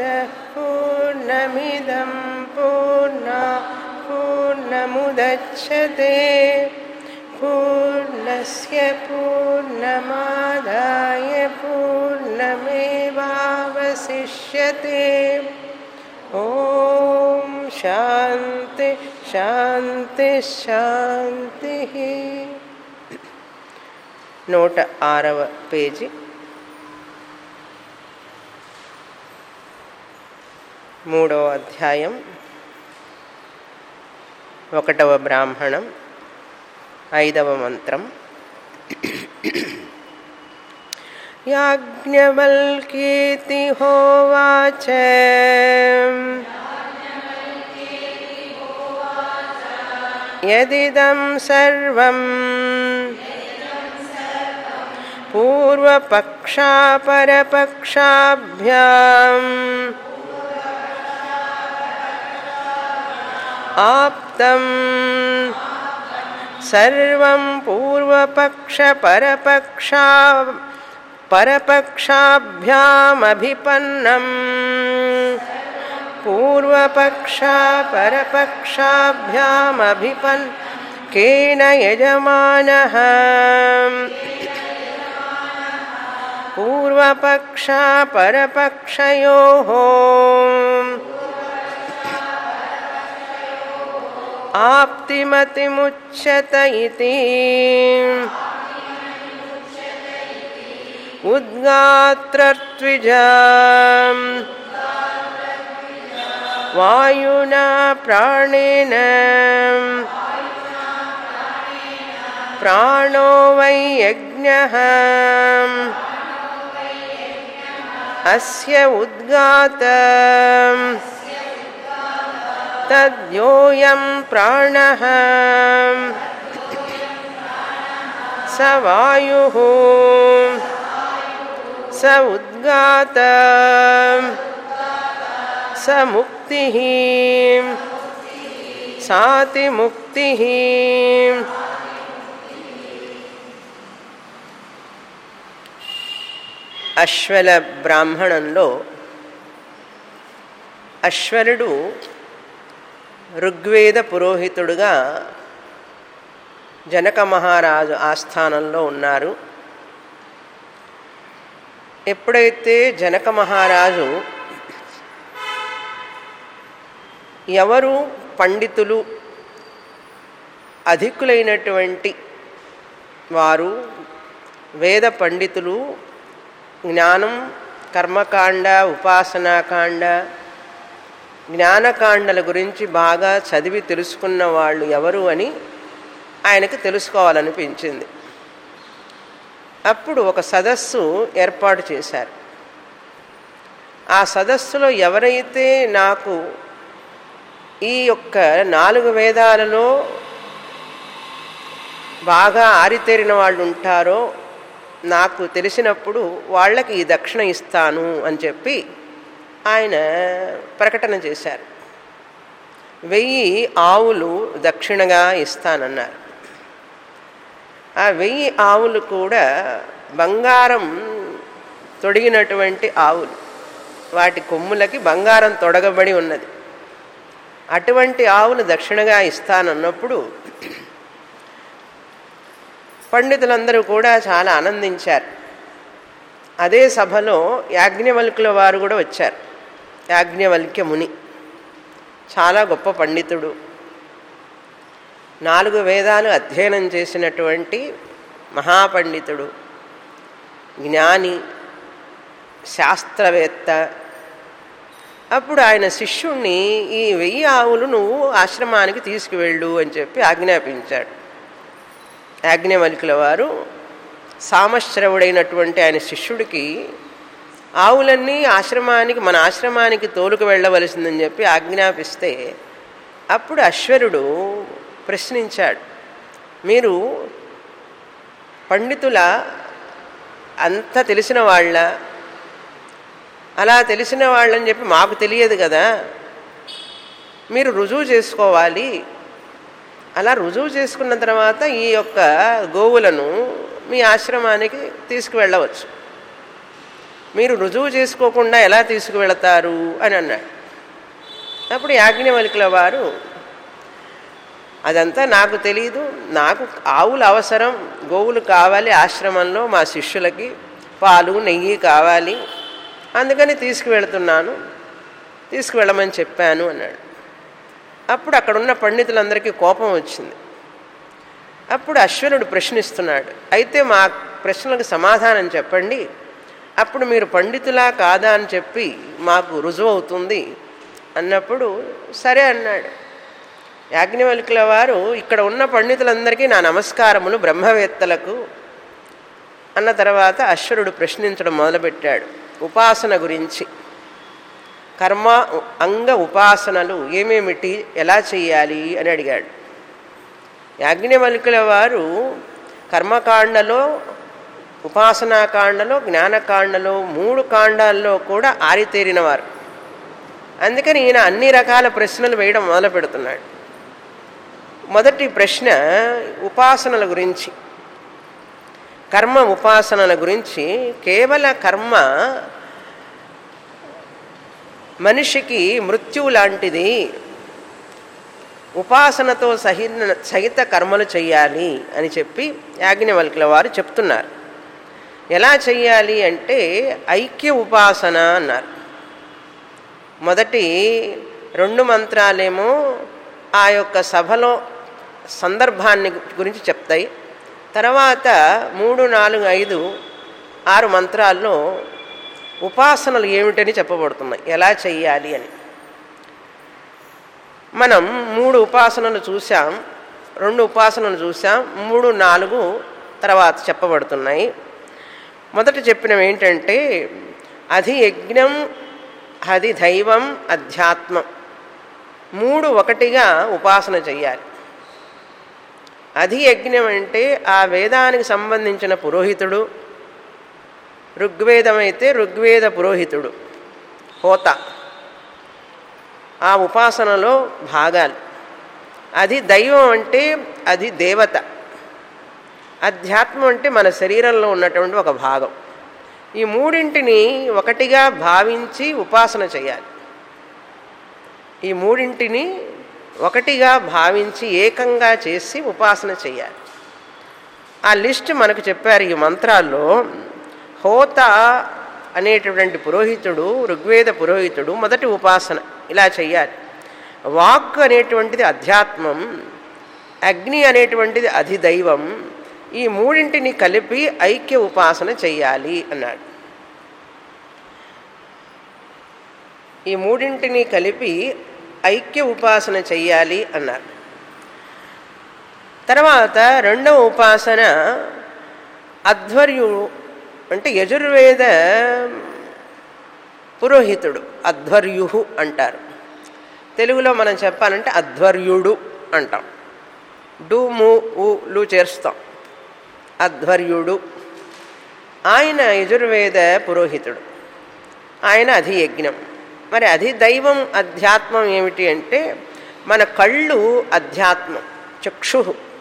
पूर्णमदः पूर्णमिदं पूर्णा पूर्णमुदच्छते पूर्णस्य पूर्णमादाय पूर्णमेवावशिष्यते ॐ शान्ति शान्ति शान्तिः నూట ఆరవ పేజీ మూడవ అధ్యాయం ఒకటవ బ్రాహ్మణం ఐదవ మంత్రం యాజ్ఞవల్కీతి హోవాచ యదిదం సర్వం पूर्वपक्षापरपक्षाभ्याम् आप्तं सर्वं पूर्वपक्षपरपक्षा परपक्षाभ्यामभिपन्नम् पूर्वपक्षापरपक्षाभ्यामभिपन् केन यजमानः पूर्वपक्षा परपक्षयोः आप्तिमतिमुच्यत इति उद्गात्रत्विजा वायुना प्राणेन प्राणो वै यज्ञः अस्य उद्गात तद्योऽयं प्राणः स वायुः स उद्गात स मुक्तिः साति मुक्तिः అశ్వల బ్రాహ్మణంలో అశ్వరుడు ఋగ్వేద పురోహితుడుగా జనక మహారాజు ఆస్థానంలో ఉన్నారు ఎప్పుడైతే జనక మహారాజు ఎవరు పండితులు అధికులైనటువంటి వారు వేద పండితులు జ్ఞానం కర్మకాండ ఉపాసనాకాండ జ్ఞానకాండల గురించి బాగా చదివి తెలుసుకున్న వాళ్ళు ఎవరు అని ఆయనకు తెలుసుకోవాలనిపించింది అప్పుడు ఒక సదస్సు ఏర్పాటు చేశారు ఆ సదస్సులో ఎవరైతే నాకు ఈ యొక్క నాలుగు వేదాలలో బాగా ఆరితేరిన వాళ్ళు ఉంటారో నాకు తెలిసినప్పుడు వాళ్ళకి ఈ దక్షిణ ఇస్తాను అని చెప్పి ఆయన ప్రకటన చేశారు వెయ్యి ఆవులు దక్షిణగా ఇస్తానన్నారు ఆ వెయ్యి ఆవులు కూడా బంగారం తొడిగినటువంటి ఆవులు వాటి కొమ్ములకి బంగారం తొడగబడి ఉన్నది అటువంటి ఆవులు దక్షిణగా ఇస్తానన్నప్పుడు పండితులందరూ కూడా చాలా ఆనందించారు అదే సభలో యాజ్ఞవల్కుల వారు కూడా వచ్చారు యాజ్ఞవల్క్య ముని చాలా గొప్ప పండితుడు నాలుగు వేదాలు అధ్యయనం చేసినటువంటి మహాపండితుడు జ్ఞాని శాస్త్రవేత్త అప్పుడు ఆయన శిష్యుణ్ణి ఈ వెయ్యి ఆవులు నువ్వు ఆశ్రమానికి తీసుకువెళ్ళు అని చెప్పి ఆజ్ఞాపించాడు యాజ్ఞవల్కుల వారు సామశ్రవుడైనటువంటి ఆయన శిష్యుడికి ఆవులన్నీ ఆశ్రమానికి మన ఆశ్రమానికి తోలుకు వెళ్ళవలసిందని చెప్పి ఆజ్ఞాపిస్తే అప్పుడు అశ్వరుడు ప్రశ్నించాడు మీరు పండితుల అంత తెలిసిన వాళ్ళ అలా తెలిసిన వాళ్ళని చెప్పి మాకు తెలియదు కదా మీరు రుజువు చేసుకోవాలి అలా రుజువు చేసుకున్న తర్వాత ఈ యొక్క గోవులను మీ ఆశ్రమానికి తీసుకువెళ్ళవచ్చు మీరు రుజువు చేసుకోకుండా ఎలా తీసుకువెళతారు అని అన్నాడు అప్పుడు యాజ్ఞవల్కుల వారు అదంతా నాకు తెలియదు నాకు ఆవులు అవసరం గోవులు కావాలి ఆశ్రమంలో మా శిష్యులకి పాలు నెయ్యి కావాలి అందుకని తీసుకువెళ్తున్నాను తీసుకువెళ్ళమని చెప్పాను అన్నాడు అప్పుడు అక్కడున్న పండితులందరికీ కోపం వచ్చింది అప్పుడు అశ్వనుడు ప్రశ్నిస్తున్నాడు అయితే మా ప్రశ్నలకు సమాధానం చెప్పండి అప్పుడు మీరు పండితులా కాదా అని చెప్పి మాకు రుజువు అవుతుంది అన్నప్పుడు సరే అన్నాడు యాజ్ఞవల్కుల వారు ఇక్కడ ఉన్న పండితులందరికీ నా నమస్కారములు బ్రహ్మవేత్తలకు అన్న తర్వాత అశ్వరుడు ప్రశ్నించడం మొదలుపెట్టాడు ఉపాసన గురించి కర్మ అంగ ఉపాసనలు ఏమేమిటి ఎలా చేయాలి అని అడిగాడు యాజ్ఞవల్కుల వారు కర్మకాండలో ఉపాసనాకాండలో జ్ఞానకాండలో మూడు కాండాల్లో కూడా ఆరితేరినవారు అందుకని ఈయన అన్ని రకాల ప్రశ్నలు వేయడం మొదలు పెడుతున్నాడు మొదటి ప్రశ్న ఉపాసనల గురించి కర్మ ఉపాసనల గురించి కేవల కర్మ మనిషికి మృత్యువు లాంటిది ఉపాసనతో సహిత సహిత కర్మలు చెయ్యాలి అని చెప్పి యాజ్ఞవల్కుల వారు చెప్తున్నారు ఎలా చెయ్యాలి అంటే ఐక్య ఉపాసన అన్నారు మొదటి రెండు మంత్రాలేమో ఆ యొక్క సభలో సందర్భాన్ని గురించి చెప్తాయి తర్వాత మూడు నాలుగు ఐదు ఆరు మంత్రాల్లో ఉపాసనలు ఏమిటని చెప్పబడుతున్నాయి ఎలా చెయ్యాలి అని మనం మూడు ఉపాసనలు చూసాం రెండు ఉపాసనలు చూసాం మూడు నాలుగు తర్వాత చెప్పబడుతున్నాయి మొదట చెప్పినవి ఏంటంటే అది యజ్ఞం అది దైవం అధ్యాత్మం మూడు ఒకటిగా ఉపాసన చెయ్యాలి అది యజ్ఞం అంటే ఆ వేదానికి సంబంధించిన పురోహితుడు ఋగ్వేదం అయితే ఋగ్వేద పురోహితుడు హోత ఆ ఉపాసనలో భాగాలు అది దైవం అంటే అది దేవత అధ్యాత్మం అంటే మన శరీరంలో ఉన్నటువంటి ఒక భాగం ఈ మూడింటిని ఒకటిగా భావించి ఉపాసన చేయాలి ఈ మూడింటిని ఒకటిగా భావించి ఏకంగా చేసి ఉపాసన చేయాలి ఆ లిస్ట్ మనకు చెప్పారు ఈ మంత్రాల్లో హోత అనేటటువంటి పురోహితుడు ఋగ్వేద పురోహితుడు మొదటి ఉపాసన ఇలా చెయ్యాలి వాక్ అనేటువంటిది అధ్యాత్మం అగ్ని అనేటువంటిది అధిదైవం ఈ మూడింటిని కలిపి ఐక్య ఉపాసన చెయ్యాలి అన్నాడు ఈ మూడింటిని కలిపి ఐక్య ఉపాసన చెయ్యాలి అన్నారు తర్వాత రెండవ ఉపాసన అధ్వర్యు అంటే యజుర్వేద పురోహితుడు అధ్వర్యు అంటారు తెలుగులో మనం చెప్పాలంటే అధ్వర్యుడు అంటాం డు ము లు చేరుస్తాం అధ్వర్యుడు ఆయన యజుర్వేద పురోహితుడు ఆయన అధియజ్ఞం మరి అధి దైవం అధ్యాత్మం ఏమిటి అంటే మన కళ్ళు అధ్యాత్మం చక్షు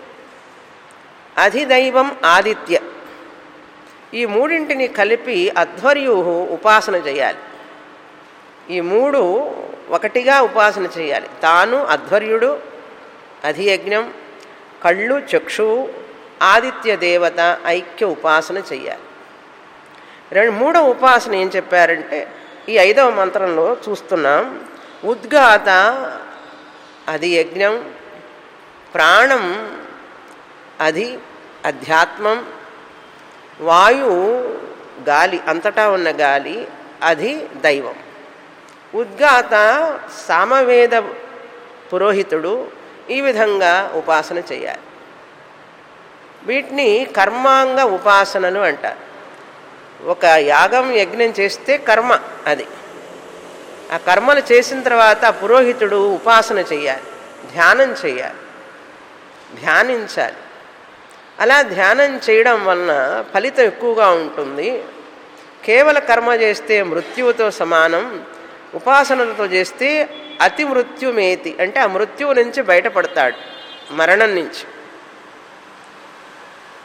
అధిదైవం ఆదిత్య ఈ మూడింటిని కలిపి అధ్వర్యు ఉపాసన చేయాలి ఈ మూడు ఒకటిగా ఉపాసన చేయాలి తాను అధ్వర్యుడు అధియజ్ఞం కళ్ళు చక్షువు ఆదిత్య దేవత ఐక్య ఉపాసన చెయ్యాలి రెండు మూడవ ఉపాసన ఏం చెప్పారంటే ఈ ఐదవ మంత్రంలో చూస్తున్నాం ఉద్గాత అది యజ్ఞం ప్రాణం అది అధ్యాత్మం వాయు గాలి అంతటా ఉన్న గాలి అది దైవం ఉద్గాత సామవేద పురోహితుడు ఈ విధంగా ఉపాసన చేయాలి వీటిని కర్మాంగ ఉపాసనలు అంటారు ఒక యాగం యజ్ఞం చేస్తే కర్మ అది ఆ కర్మలు చేసిన తర్వాత ఆ పురోహితుడు ఉపాసన చేయాలి ధ్యానం చేయాలి ధ్యానించాలి అలా ధ్యానం చేయడం వలన ఫలితం ఎక్కువగా ఉంటుంది కేవల కర్మ చేస్తే మృత్యువుతో సమానం ఉపాసనలతో చేస్తే అతి మృత్యుమేతి అంటే ఆ మృత్యువు నుంచి బయటపడతాడు మరణం నుంచి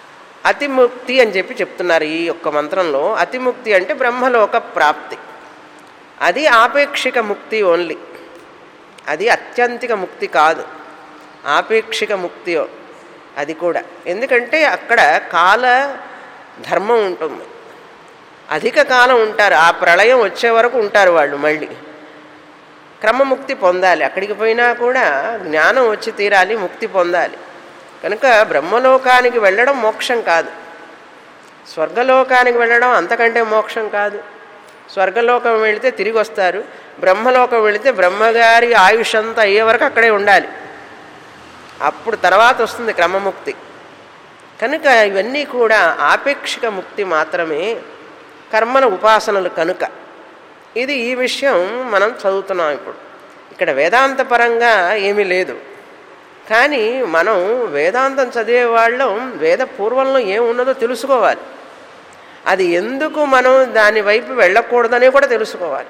అతిముక్తి అని చెప్పి చెప్తున్నారు ఈ యొక్క మంత్రంలో అతిముక్తి అంటే బ్రహ్మలోక ప్రాప్తి అది ఆపేక్షిక ముక్తి ఓన్లీ అది అత్యంతిక ముక్తి కాదు ఆపేక్షిక ముక్తి అది కూడా ఎందుకంటే అక్కడ కాల ధర్మం ఉంటుంది అధిక కాలం ఉంటారు ఆ ప్రళయం వచ్చే వరకు ఉంటారు వాళ్ళు మళ్ళీ క్రమముక్తి పొందాలి అక్కడికి పోయినా కూడా జ్ఞానం వచ్చి తీరాలి ముక్తి పొందాలి కనుక బ్రహ్మలోకానికి వెళ్ళడం మోక్షం కాదు స్వర్గలోకానికి వెళ్ళడం అంతకంటే మోక్షం కాదు స్వర్గలోకం వెళితే తిరిగి వస్తారు బ్రహ్మలోకం వెళితే బ్రహ్మగారి ఆయుష్ అంతా అయ్యే వరకు అక్కడే ఉండాలి అప్పుడు తర్వాత వస్తుంది క్రమముక్తి కనుక ఇవన్నీ కూడా ఆపేక్షిక ముక్తి మాత్రమే కర్మల ఉపాసనలు కనుక ఇది ఈ విషయం మనం చదువుతున్నాం ఇప్పుడు ఇక్కడ వేదాంత పరంగా ఏమీ లేదు కానీ మనం వేదాంతం చదివే వాళ్ళం వేద పూర్వంలో ఏమున్నదో తెలుసుకోవాలి అది ఎందుకు మనం దాని వైపు వెళ్ళకూడదని కూడా తెలుసుకోవాలి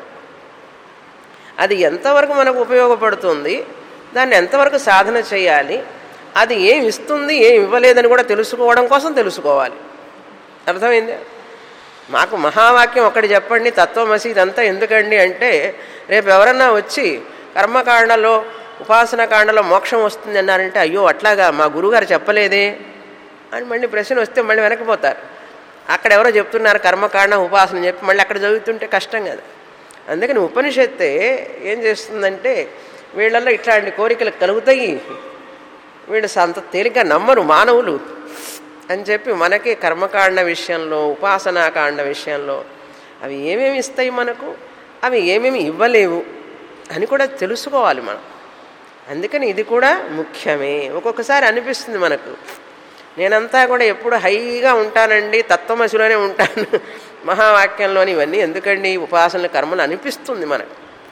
అది ఎంతవరకు మనకు ఉపయోగపడుతుంది దాన్ని ఎంతవరకు సాధన చేయాలి అది ఏం ఇస్తుంది ఏం ఇవ్వలేదని కూడా తెలుసుకోవడం కోసం తెలుసుకోవాలి అర్థమైంది మాకు మహావాక్యం ఒకటి చెప్పండి తత్వమసి ఇదంతా ఎందుకండి అంటే రేపు ఎవరన్నా వచ్చి కర్మకాండలో ఉపాసన కాండలో మోక్షం వస్తుంది అన్నారంటే అయ్యో అట్లాగా మా గురుగారు చెప్పలేదే అని మళ్ళీ ప్రశ్న వస్తే మళ్ళీ వెనకపోతారు అక్కడ ఎవరో చెప్తున్నారు కర్మకాండ ఉపాసన చెప్పి మళ్ళీ అక్కడ చదువుతుంటే కష్టం కదా అందుకని ఉపనిషత్తే ఏం చేస్తుందంటే వీళ్ళల్లో ఇట్లాంటి కోరికలు కలుగుతాయి వీళ్ళు అంత తేలిక నమ్మరు మానవులు అని చెప్పి మనకి కర్మకాండ విషయంలో ఉపాసనాకాండ విషయంలో అవి ఏమేమి ఇస్తాయి మనకు అవి ఏమేమి ఇవ్వలేవు అని కూడా తెలుసుకోవాలి మనం అందుకని ఇది కూడా ముఖ్యమే ఒక్కొక్కసారి అనిపిస్తుంది మనకు నేనంతా కూడా ఎప్పుడు హైగా ఉంటానండి తత్వమశులోనే ఉంటాను మహావాక్యంలోని ఇవన్నీ ఎందుకండి ఉపాసనల కర్మలు అనిపిస్తుంది మనకు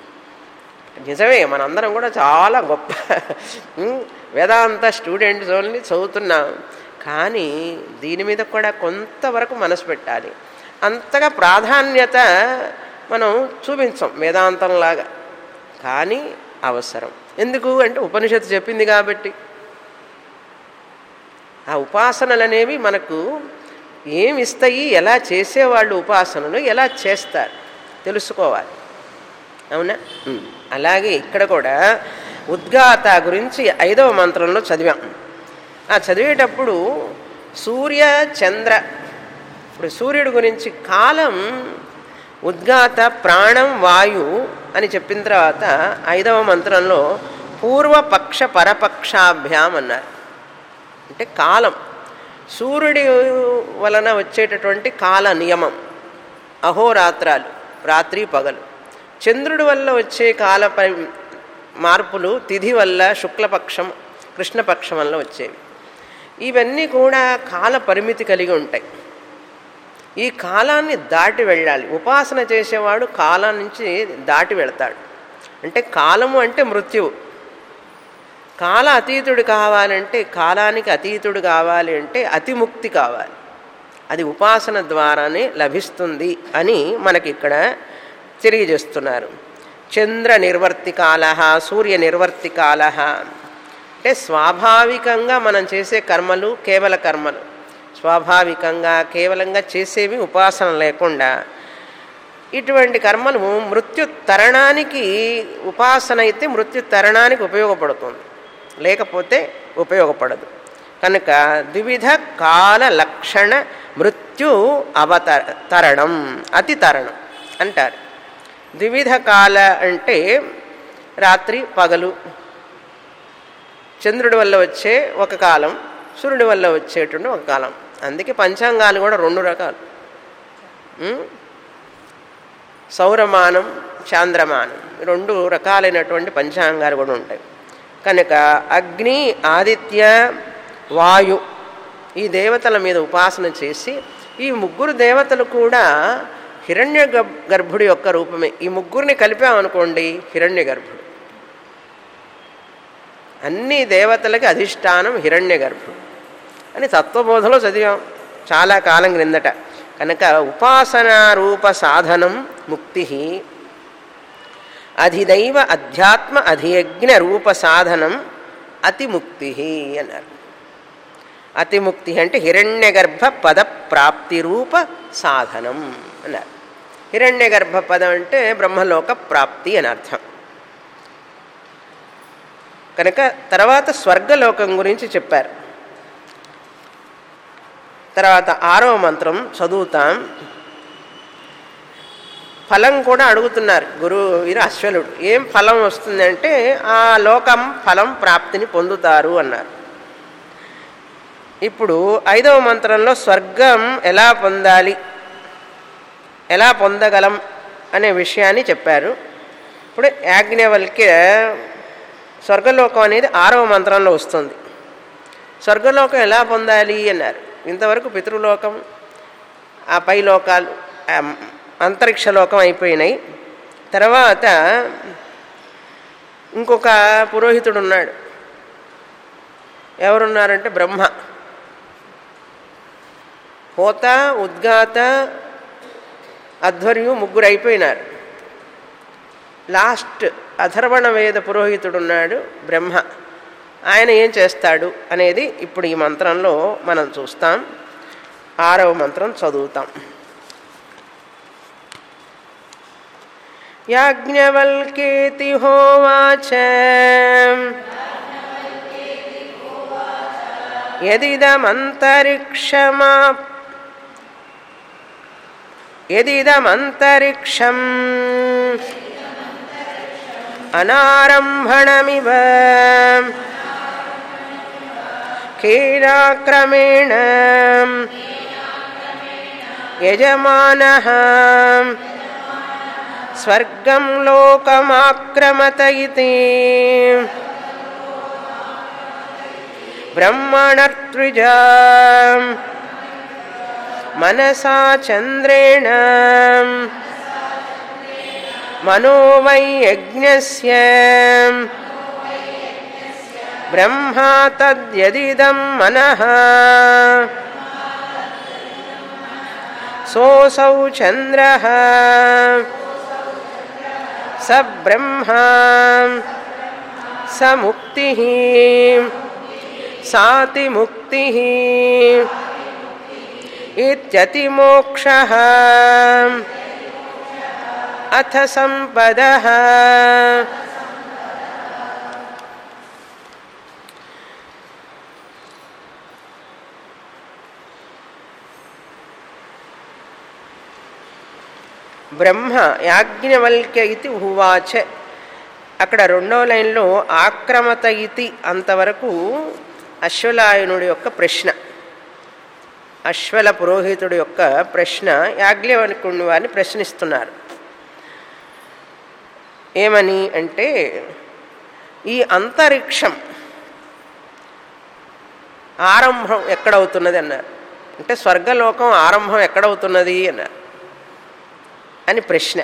నిజమే మనందరం కూడా చాలా గొప్ప వేదాంత స్టూడెంట్స్ ఓన్లీ చదువుతున్నాం కానీ దీని మీద కూడా కొంతవరకు మనసు పెట్టాలి అంతగా ప్రాధాన్యత మనం చూపించాం వేదాంతంలాగా కానీ అవసరం ఎందుకు అంటే ఉపనిషత్తు చెప్పింది కాబట్టి ఆ ఉపాసనలు అనేవి మనకు ఏమి ఇస్తాయి ఎలా చేసేవాళ్ళు ఉపాసనలు ఎలా చేస్తారు తెలుసుకోవాలి అవునా అలాగే ఇక్కడ కూడా ఉద్గాత గురించి ఐదవ మంత్రంలో చదివాం ఆ చదివేటప్పుడు సూర్య చంద్ర ఇప్పుడు సూర్యుడి గురించి కాలం ఉద్గాత ప్రాణం వాయు అని చెప్పిన తర్వాత ఐదవ మంత్రంలో పూర్వపక్ష పరపక్షాభ్యాం అన్నారు అంటే కాలం సూర్యుడి వలన వచ్చేటటువంటి కాల నియమం అహోరాత్రాలు రాత్రి పగలు చంద్రుడి వల్ల వచ్చే కాల పరి మార్పులు తిథి వల్ల శుక్లపక్షం కృష్ణపక్షం వల్ల వచ్చేవి ఇవన్నీ కూడా కాల పరిమితి కలిగి ఉంటాయి ఈ కాలాన్ని దాటి వెళ్ళాలి ఉపాసన చేసేవాడు కాలం నుంచి దాటి వెళ్తాడు అంటే కాలము అంటే మృత్యువు కాల అతీతుడు కావాలంటే కాలానికి అతీతుడు కావాలి అంటే అతిముక్తి కావాలి అది ఉపాసన ద్వారానే లభిస్తుంది అని మనకి ఇక్కడ తెలియజేస్తున్నారు చంద్ర నిర్వర్తి కాల సూర్య నిర్వర్తి కాల అంటే స్వాభావికంగా మనం చేసే కర్మలు కేవల కర్మలు స్వాభావికంగా కేవలంగా చేసేవి ఉపాసన లేకుండా ఇటువంటి కర్మలు మృత్యు తరణానికి ఉపాసన అయితే మృత్యు తరణానికి ఉపయోగపడుతుంది లేకపోతే ఉపయోగపడదు కనుక ద్విధ కాల లక్షణ మృత్యు అవతర తరణం అతి తరణం అంటారు ద్విధ కాల అంటే రాత్రి పగలు చంద్రుడి వల్ల వచ్చే ఒక కాలం సూర్యుడి వల్ల వచ్చేటువంటి ఒక కాలం అందుకే పంచాంగాలు కూడా రెండు రకాలు సౌరమానం చాంద్రమానం రెండు రకాలైనటువంటి పంచాంగాలు కూడా ఉంటాయి కనుక అగ్ని ఆదిత్య వాయు ఈ దేవతల మీద ఉపాసన చేసి ఈ ముగ్గురు దేవతలు కూడా హిరణ్య గర్భుడి యొక్క రూపమే ఈ ముగ్గురిని కలిపామనుకోండి హిరణ్య గర్భుడు అన్ని దేవతలకి అధిష్టానం హిరణ్య గర్భుడు అని తత్వబోధలో చదివాం చాలా కాలం క్రిందట కనుక ఉపాసనారూప సాధనం ముక్తి అధిదైవ అధ్యాత్మ అధియజ్ఞ రూప సాధనం అతిముక్తి అన్నారు అతిముక్తి అంటే హిరణ్యగర్భ పద ప్రాప్తి రూప సాధనం అన్నారు హిరణ్యగర్భ పదం అంటే బ్రహ్మలోక ప్రాప్తి అని అర్థం కనుక తర్వాత స్వర్గలోకం గురించి చెప్పారు తర్వాత ఆరవ మంత్రం చదువుతాం ఫలం కూడా అడుగుతున్నారు గురువు వీరు అశ్వలుడు ఏం ఫలం వస్తుందంటే ఆ లోకం ఫలం ప్రాప్తిని పొందుతారు అన్నారు ఇప్పుడు ఐదవ మంత్రంలో స్వర్గం ఎలా పొందాలి ఎలా పొందగలం అనే విషయాన్ని చెప్పారు ఇప్పుడు యాజ్ఞవల్క్య స్వర్గలోకం అనేది ఆరవ మంత్రంలో వస్తుంది స్వర్గలోకం ఎలా పొందాలి అన్నారు ఇంతవరకు పితృలోకం ఆ పై లోకాలు ఆ అంతరిక్ష లోకం అయిపోయినాయి తర్వాత ఇంకొక పురోహితుడు ఉన్నాడు ఎవరున్నారంటే బ్రహ్మ హోత ఉద్గాత అధ్వర్యు ముగ్గురు అయిపోయినారు లాస్ట్ అథర్వణ వేద పురోహితుడు ఉన్నాడు బ్రహ్మ ఆయన ఏం చేస్తాడు అనేది ఇప్పుడు ఈ మంత్రంలో మనం చూస్తాం ఆరవ మంత్రం చదువుతాం యాజ్ఞవల్కేతి హోవాచ యదిదమంతరిక్షమా యదిదమంతరిక్షం అనారంభణమివ కేనాక్రమేణ యజమానः స్వర్గం లోకమాక్రమత ఇతి బ్రహ్మణర్తృజా మనసా చంద్రేణ మనో వై యజ్ఞస్య బ్రహ్మా తద్యదిదం మనః సోసౌ చంద్రః స బ్రహ్మా స ముక్తి సాతి ముక్తి ఇత్యతిమోక్ష అథ సంపద బ్రహ్మ యాజ్ఞవల్క్య ఇది ఉవాచ అక్కడ రెండో లైన్లో ఆక్రమత ఇతి అంతవరకు అశ్వలాయనుడి యొక్క ప్రశ్న అశ్వల పురోహితుడి యొక్క ప్రశ్న యాజ్ఞవల్కుని వారిని ప్రశ్నిస్తున్నారు ఏమని అంటే ఈ అంతరిక్షం ఆరంభం ఎక్కడవుతున్నది అన్నారు అంటే స్వర్గలోకం ఆరంభం ఎక్కడవుతున్నది అన్నారు అని ప్రశ్న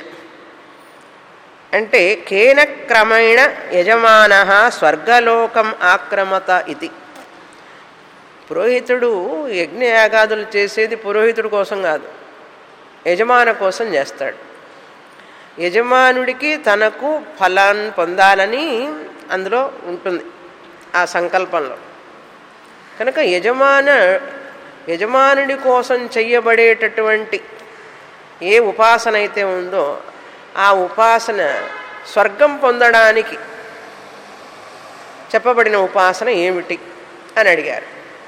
అంటే కేన క్రమేణ యజమాన స్వర్గలోకం ఆక్రమత ఇది పురోహితుడు యజ్ఞయాగాదులు చేసేది పురోహితుడు కోసం కాదు యజమాన కోసం చేస్తాడు యజమానుడికి తనకు ఫలాన్ని పొందాలని అందులో ఉంటుంది ఆ సంకల్పంలో కనుక యజమాన యజమానుడి కోసం చెయ్యబడేటటువంటి ఏ ఉపాసన అయితే ఉందో ఆ ఉపాసన స్వర్గం పొందడానికి చెప్పబడిన ఉపాసన ఏమిటి అని అడిగారు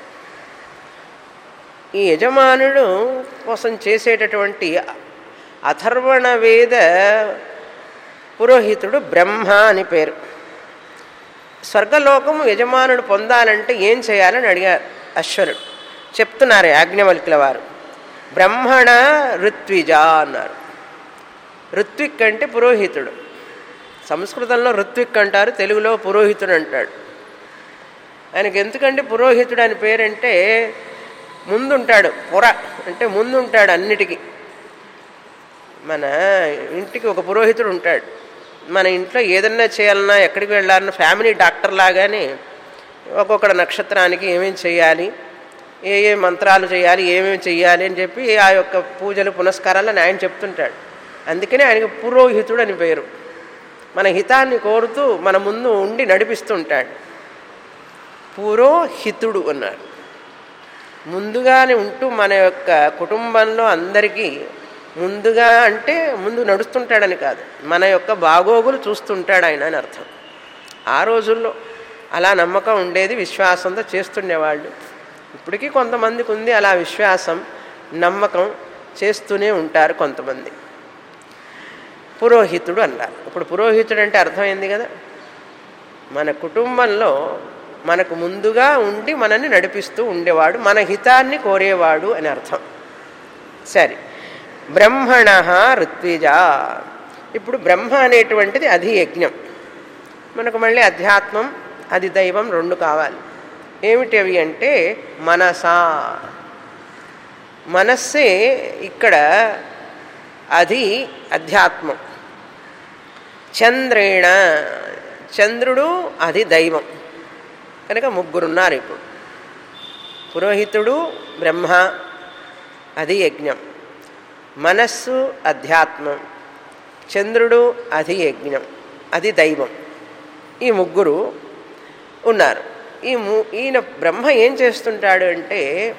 ఈ యజమానుడు కోసం చేసేటటువంటి అథర్వణ వేద పురోహితుడు బ్రహ్మ అని పేరు స్వర్గలోకం యజమానుడు పొందాలంటే ఏం చేయాలని అడిగారు అశ్వరుడు చెప్తున్నారు యాజ్ఞవల్కుల వారు బ్రహ్మణ ఋత్విజ అన్నారు ఋత్విక్ అంటే పురోహితుడు సంస్కృతంలో ఋత్విక్ అంటారు తెలుగులో పురోహితుడు అంటాడు ఆయనకి ఎందుకంటే పురోహితుడు అని పేరంటే ముందుంటాడు పుర అంటే ముందుంటాడు అన్నిటికీ మన ఇంటికి ఒక పురోహితుడు ఉంటాడు మన ఇంట్లో ఏదన్నా చేయాలన్నా ఎక్కడికి వెళ్ళాలన్నా ఫ్యామిలీ డాక్టర్ లాగానే ఒక్కొక్క నక్షత్రానికి ఏమేమి చేయాలి ఏ ఏ మంత్రాలు చేయాలి ఏమేమి చేయాలి అని చెప్పి ఆ యొక్క పూజలు పునస్కారాలను ఆయన చెప్తుంటాడు అందుకనే ఆయనకి పురోహితుడు అని పేరు మన హితాన్ని కోరుతూ మన ముందు ఉండి నడిపిస్తుంటాడు పురోహితుడు అన్నాడు ముందుగానే ఉంటూ మన యొక్క కుటుంబంలో అందరికీ ముందుగా అంటే ముందు నడుస్తుంటాడని కాదు మన యొక్క బాగోగులు చూస్తుంటాడు ఆయన అని అర్థం ఆ రోజుల్లో అలా నమ్మకం ఉండేది విశ్వాసంతో చేస్తుండేవాళ్ళు ఇప్పటికీ కొంతమందికి ఉంది అలా విశ్వాసం నమ్మకం చేస్తూనే ఉంటారు కొంతమంది పురోహితుడు అన్నారు ఇప్పుడు పురోహితుడు అంటే అర్థమైంది కదా మన కుటుంబంలో మనకు ముందుగా ఉండి మనల్ని నడిపిస్తూ ఉండేవాడు మన హితాన్ని కోరేవాడు అని అర్థం సరే బ్రహ్మణ ఋత్విజ ఇప్పుడు బ్రహ్మ అనేటువంటిది అది యజ్ఞం మనకు మళ్ళీ అధ్యాత్మం అది దైవం రెండు కావాలి ఏమిటి అవి అంటే మనసా మనస్సే ఇక్కడ అది అధ్యాత్మం చంద్రేణ చంద్రుడు అది దైవం కనుక ముగ్గురున్నారు ఇప్పుడు పురోహితుడు బ్రహ్మ అది యజ్ఞం మనస్సు అధ్యాత్మం చంద్రుడు అది యజ్ఞం అది దైవం ఈ ముగ్గురు ఉన్నారు ఈ ము ఈయన బ్రహ్మ ఏం చేస్తుంటాడు అంటే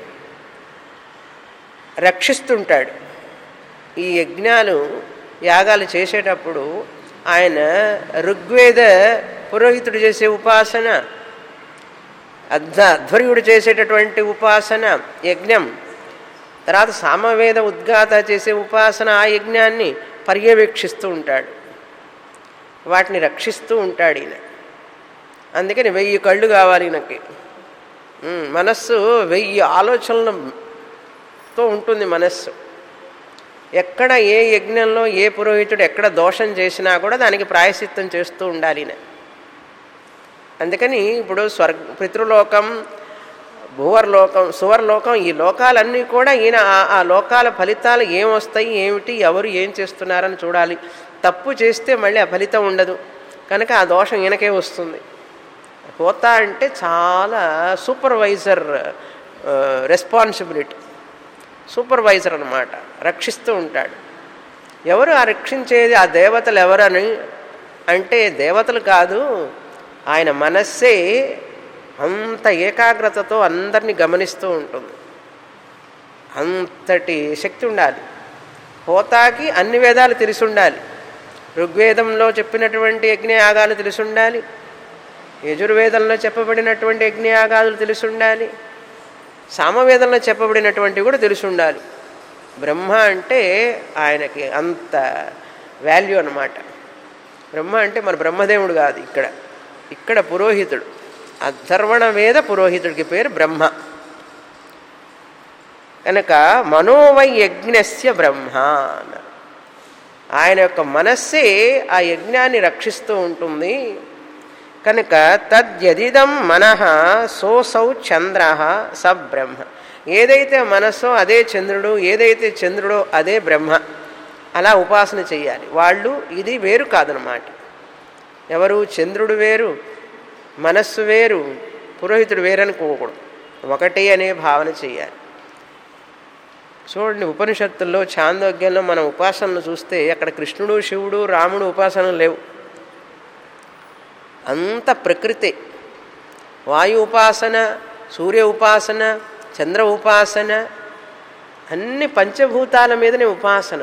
రక్షిస్తుంటాడు ఈ యజ్ఞాలు యాగాలు చేసేటప్పుడు ఆయన ఋగ్వేద పురోహితుడు చేసే ఉపాసన అధ్వ అధ్వర్యుడు చేసేటటువంటి ఉపాసన యజ్ఞం తర్వాత సామవేద ఉద్గాత చేసే ఉపాసన ఆ యజ్ఞాన్ని పర్యవేక్షిస్తూ ఉంటాడు వాటిని రక్షిస్తూ ఉంటాడు ఈయన అందుకని వెయ్యి కళ్ళు కావాలి ఈయనకి ఉమ్, మనస్సు వెయ్యి ఆలోచనలతో ఉంటుంది మనస్సు ఎక్కడ ఏ యజ్ఞంలో ఏ పురోహితుడు ఎక్కడ దోషం చేసినా కూడా దానికి ప్రాయశ్చిత్తం చేస్తూ ఉండాలి ఈయన అందుకని ఇప్పుడు స్వర్గ పితృలోకం భూవర్లోకం సువర్లోకం ఈ లోకాలన్నీ కూడా ఈయన ఆ- ఆ లోకాల ఫలితాలు ఏమొస్తాయి ఏమిటి ఎవరు ఏం చేస్తున్నారని చూడాలి తప్పు చేస్తే మళ్ళీ ఆ ఫలితం ఉండదు కనుక ఆ దోషం ఈయనకే వస్తుంది పోతా అంటే చాలా సూపర్వైజర్ రెస్పాన్సిబిలిటీ సూపర్వైజర్ అనమాట రక్షిస్తూ ఉంటాడు ఎవరు ఆ రక్షించేది ఆ దేవతలు ఎవరని అంటే దేవతలు కాదు ఆయన మనస్సే అంత ఏకాగ్రతతో అందరినీ గమనిస్తూ ఉంటుంది అంతటి శక్తి ఉండాలి హోతాకి అన్ని వేదాలు తెలిసి ఉండాలి ఋగ్వేదంలో చెప్పినటువంటి యజ్ఞయాగాలు తెలిసి ఉండాలి యజుర్వేదంలో చెప్పబడినటువంటి యజ్ఞయాగాలు తెలిసి ఉండాలి సామవేదంలో చెప్పబడినటువంటివి కూడా తెలిసి ఉండాలి బ్రహ్మ అంటే ఆయనకి అంత వాల్యూ అన్నమాట బ్రహ్మ అంటే మన బ్రహ్మదేవుడు కాదు ఇక్కడ ఇక్కడ పురోహితుడు అధర్వణ వేద పురోహితుడికి పేరు బ్రహ్మ కనుక మనోవై యజ్ఞస్య బ్రహ్మ అన్నారు. ఆయన యొక్క మనస్సే ఆ యజ్ఞాన్ని రక్షిస్తూ ఉంటుంది కనుక తద్యదిదం మనః సోసౌ చంద్ర స బ్రహ్మ ఏదైతే మనస్సో అదే చంద్రుడు ఏదైతే చంద్రుడో అదే బ్రహ్మ అలా ఉపాసన చెయ్యాలి వాళ్ళు ఇది వేరు కాదనమాట ఎవరు చంద్రుడు వేరు మనస్సు వేరు పురోహితుడు వేరనుకోకూడదు ఒకటే అనే భావన చెయ్యాలి చూడండి ఉపనిషత్తుల్లో చాందోగ్యంలో మనం ఉపాసనలు చూస్తే అక్కడ కృష్ణుడు శివుడు రాముడు ఉపాసనలు లేవు అంత ప్రకృతే వాయు ఉపాసన సూర్య ఉపాసన చంద్ర ఉపాసన అన్ని పంచభూతాల మీదనే ఉపాసన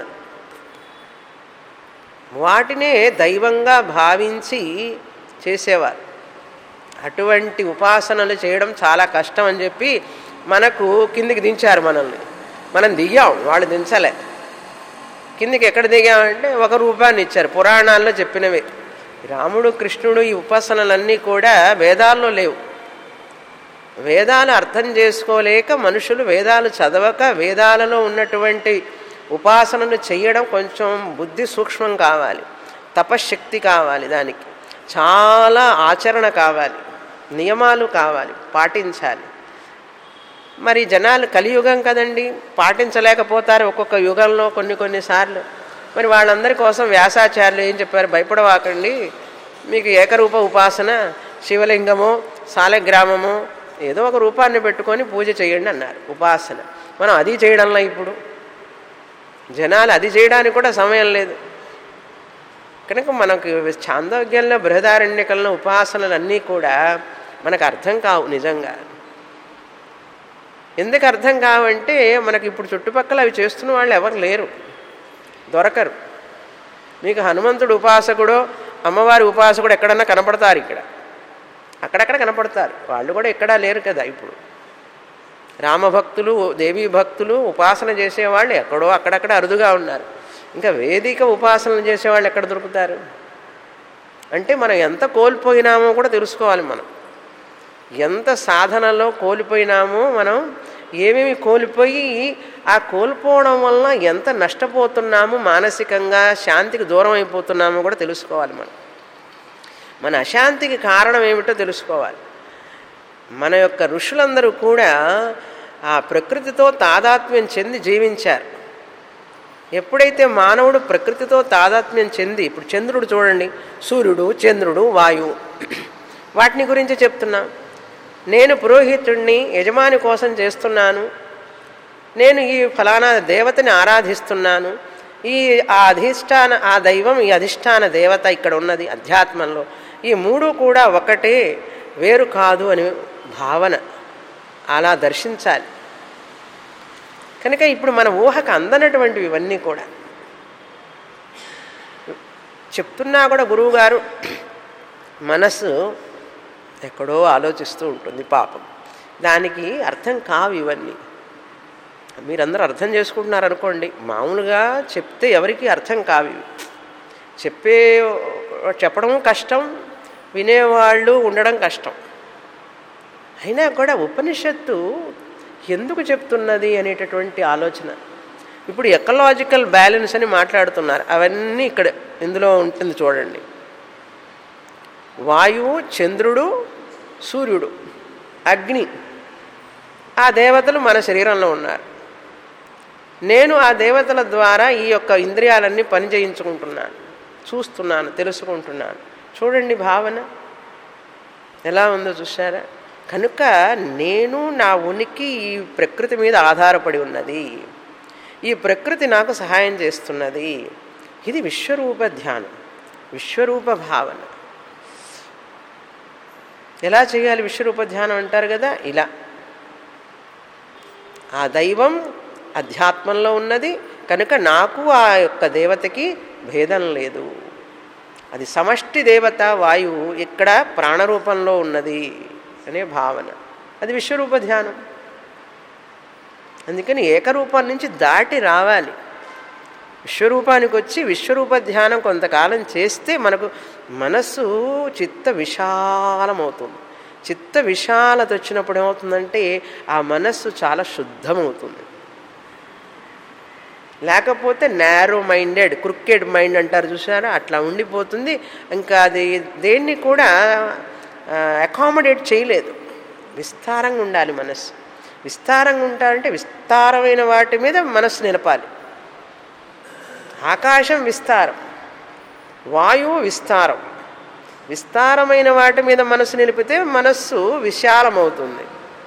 వాటినే దైవంగా భావించి చేసేవారు అటువంటి ఉపాసనలు చేయడం చాలా కష్టం అని చెప్పి మనకు కిందికి దించారు మనల్ని మనం దిగాం వాళ్ళు దించలే కిందికి ఎక్కడ దిగామంటే ఒక రూపాన్ని ఇచ్చారు పురాణాల్లో చెప్పినవే రాముడు కృష్ణుడు ఈ ఉపాసనలన్నీ కూడా వేదాల్లో లేవు వేదాలు అర్థం చేసుకోలేక మనుషులు వేదాలు చదవక వేదాలలో ఉన్నటువంటి ఉపాసనలు చేయడం కొంచెం బుద్ధి సూక్ష్మం కావాలి తపశ్శక్తి కావాలి దానికి చాలా ఆచరణ కావాలి నియమాలు కావాలి పాటించాలి మరి జనాలు కలియుగం కదండి పాటించలేకపోతారు ఒక్కొక్క యుగంలో కొన్ని కొన్నిసార్లు మరి వాళ్ళందరి కోసం వ్యాసాచార్యులు ఏం చెప్పారు భయపడవాకండి మీకు ఏకరూప ఉపాసన శివలింగమో సాలగ్రామమో ఏదో ఒక రూపాన్ని పెట్టుకొని పూజ చేయండి అన్నారు ఉపాసన మనం అది చేయడంలో ఇప్పుడు జనాలు అది చేయడానికి కూడా సమయం లేదు కనుక మనకు చాందోగ్యంలో బృహదారణ్యకంలో ఉపాసనలన్నీ కూడా మనకు అర్థం కావు నిజంగా ఎందుకు అర్థం కావంటే మనకి ఇప్పుడు చుట్టుపక్కల అవి చేస్తున్న వాళ్ళు ఎవరు లేరు దొరకరు మీకు హనుమంతుడు ఉపాసకుడో అమ్మవారి ఉపాసకుడు ఎక్కడన్నా కనపడతారు ఇక్కడ అక్కడక్కడ కనపడతారు వాళ్ళు కూడా ఎక్కడా లేరు కదా ఇప్పుడు రామభక్తులు దేవీ భక్తులు ఉపాసన చేసేవాళ్ళు ఎక్కడో అక్కడక్కడ అరుదుగా ఉన్నారు ఇంకా వేదిక ఉపాసనలు చేసేవాళ్ళు ఎక్కడ దొరుకుతారు అంటే మనం ఎంత కోల్పోయినామో కూడా తెలుసుకోవాలి మనం ఎంత సాధనలో కోల్పోయినామో మనం ఏమేమి కోల్పోయి ఆ కోల్పోవడం వలన ఎంత నష్టపోతున్నామో మానసికంగా శాంతికి దూరం అయిపోతున్నామో కూడా తెలుసుకోవాలి మనం మన అశాంతికి కారణం ఏమిటో తెలుసుకోవాలి మన యొక్క ఋషులందరూ కూడా ఆ ప్రకృతితో తాదాత్మ్యం చెంది జీవించారు ఎప్పుడైతే మానవుడు ప్రకృతితో తాదాత్మ్యం చెంది ఇప్పుడు చంద్రుడు చూడండి సూర్యుడు చంద్రుడు వాయువు వాటిని గురించి చెప్తున్నా నేను పురోహితుడిని యజమాని కోసం చేస్తున్నాను నేను ఈ ఫలానా దేవతని ఆరాధిస్తున్నాను ఈ ఆ అధిష్టాన ఆ దైవం ఈ అధిష్టాన దేవత ఇక్కడ ఉన్నది అధ్యాత్మంలో ఈ మూడు కూడా ఒకటే వేరు కాదు అని భావన అలా దర్శించాలి కనుక ఇప్పుడు మన ఊహకు అందనటువంటివి ఇవన్నీ కూడా చెప్తున్నా కూడా గురువుగారు మనస్సు ఎక్కడో ఆలోచిస్తూ ఉంటుంది పాపం దానికి అర్థం కావు ఇవన్నీ మీరందరూ అర్థం చేసుకుంటున్నారు అనుకోండి మామూలుగా చెప్తే ఎవరికి అర్థం కావు ఇవి చెప్పే చెప్పడం కష్టం వినేవాళ్ళు ఉండడం కష్టం అయినా కూడా ఉపనిషత్తు ఎందుకు చెప్తున్నది అనేటటువంటి ఆలోచన ఇప్పుడు ఎకలాజికల్ బ్యాలెన్స్ అని మాట్లాడుతున్నారు అవన్నీ ఇక్కడ ఇందులో ఉంటుంది చూడండి వాయువు చంద్రుడు సూర్యుడు అగ్ని ఆ దేవతలు మన శరీరంలో ఉన్నారు నేను ఆ దేవతల ద్వారా ఈ యొక్క ఇంద్రియాలన్నీ పని చేయించుకుంటున్నాను చూస్తున్నాను తెలుసుకుంటున్నాను చూడండి భావన ఎలా ఉందో చూసారా కనుక నేను నా ఉనికి ఈ ప్రకృతి మీద ఆధారపడి ఉన్నది ఈ ప్రకృతి నాకు సహాయం చేస్తున్నది ఇది విశ్వరూప ధ్యానం విశ్వరూప భావన ఎలా చేయాలి విశ్వరూప ధ్యానం అంటారు కదా ఇలా ఆ దైవం అధ్యాత్మంలో ఉన్నది కనుక నాకు ఆ యొక్క దేవతకి భేదం లేదు అది సమష్టి దేవత వాయువు ఇక్కడ ప్రాణరూపంలో ఉన్నది అనే భావన అది విశ్వరూప ధ్యానం అందుకని ఏకరూపం నుంచి దాటి రావాలి విశ్వరూపానికి వచ్చి విశ్వరూప ధ్యానం కొంతకాలం చేస్తే మనకు మనస్సు చిత్త విశాలమవుతుంది చిత్త విశాలత వచ్చినప్పుడు ఏమవుతుందంటే ఆ మనస్సు చాలా శుద్ధమవుతుంది లేకపోతే నేరో మైండెడ్ క్రికెట్ మైండ్ అంటారు చూసారా అట్లా ఉండిపోతుంది ఇంకా అది దేన్ని కూడా అకామిడేట్ చేయలేదు విస్తారంగా ఉండాలి మనస్సు విస్తారంగా ఉంటారంటే విస్తారమైన వాటి మీద మనస్సు నిలపాలి ఆకాశం విస్తారం వాయువు విస్తారం విస్తారమైన వాటి మీద మనస్సు నిలిపితే మనస్సు విశాలమవుతుంది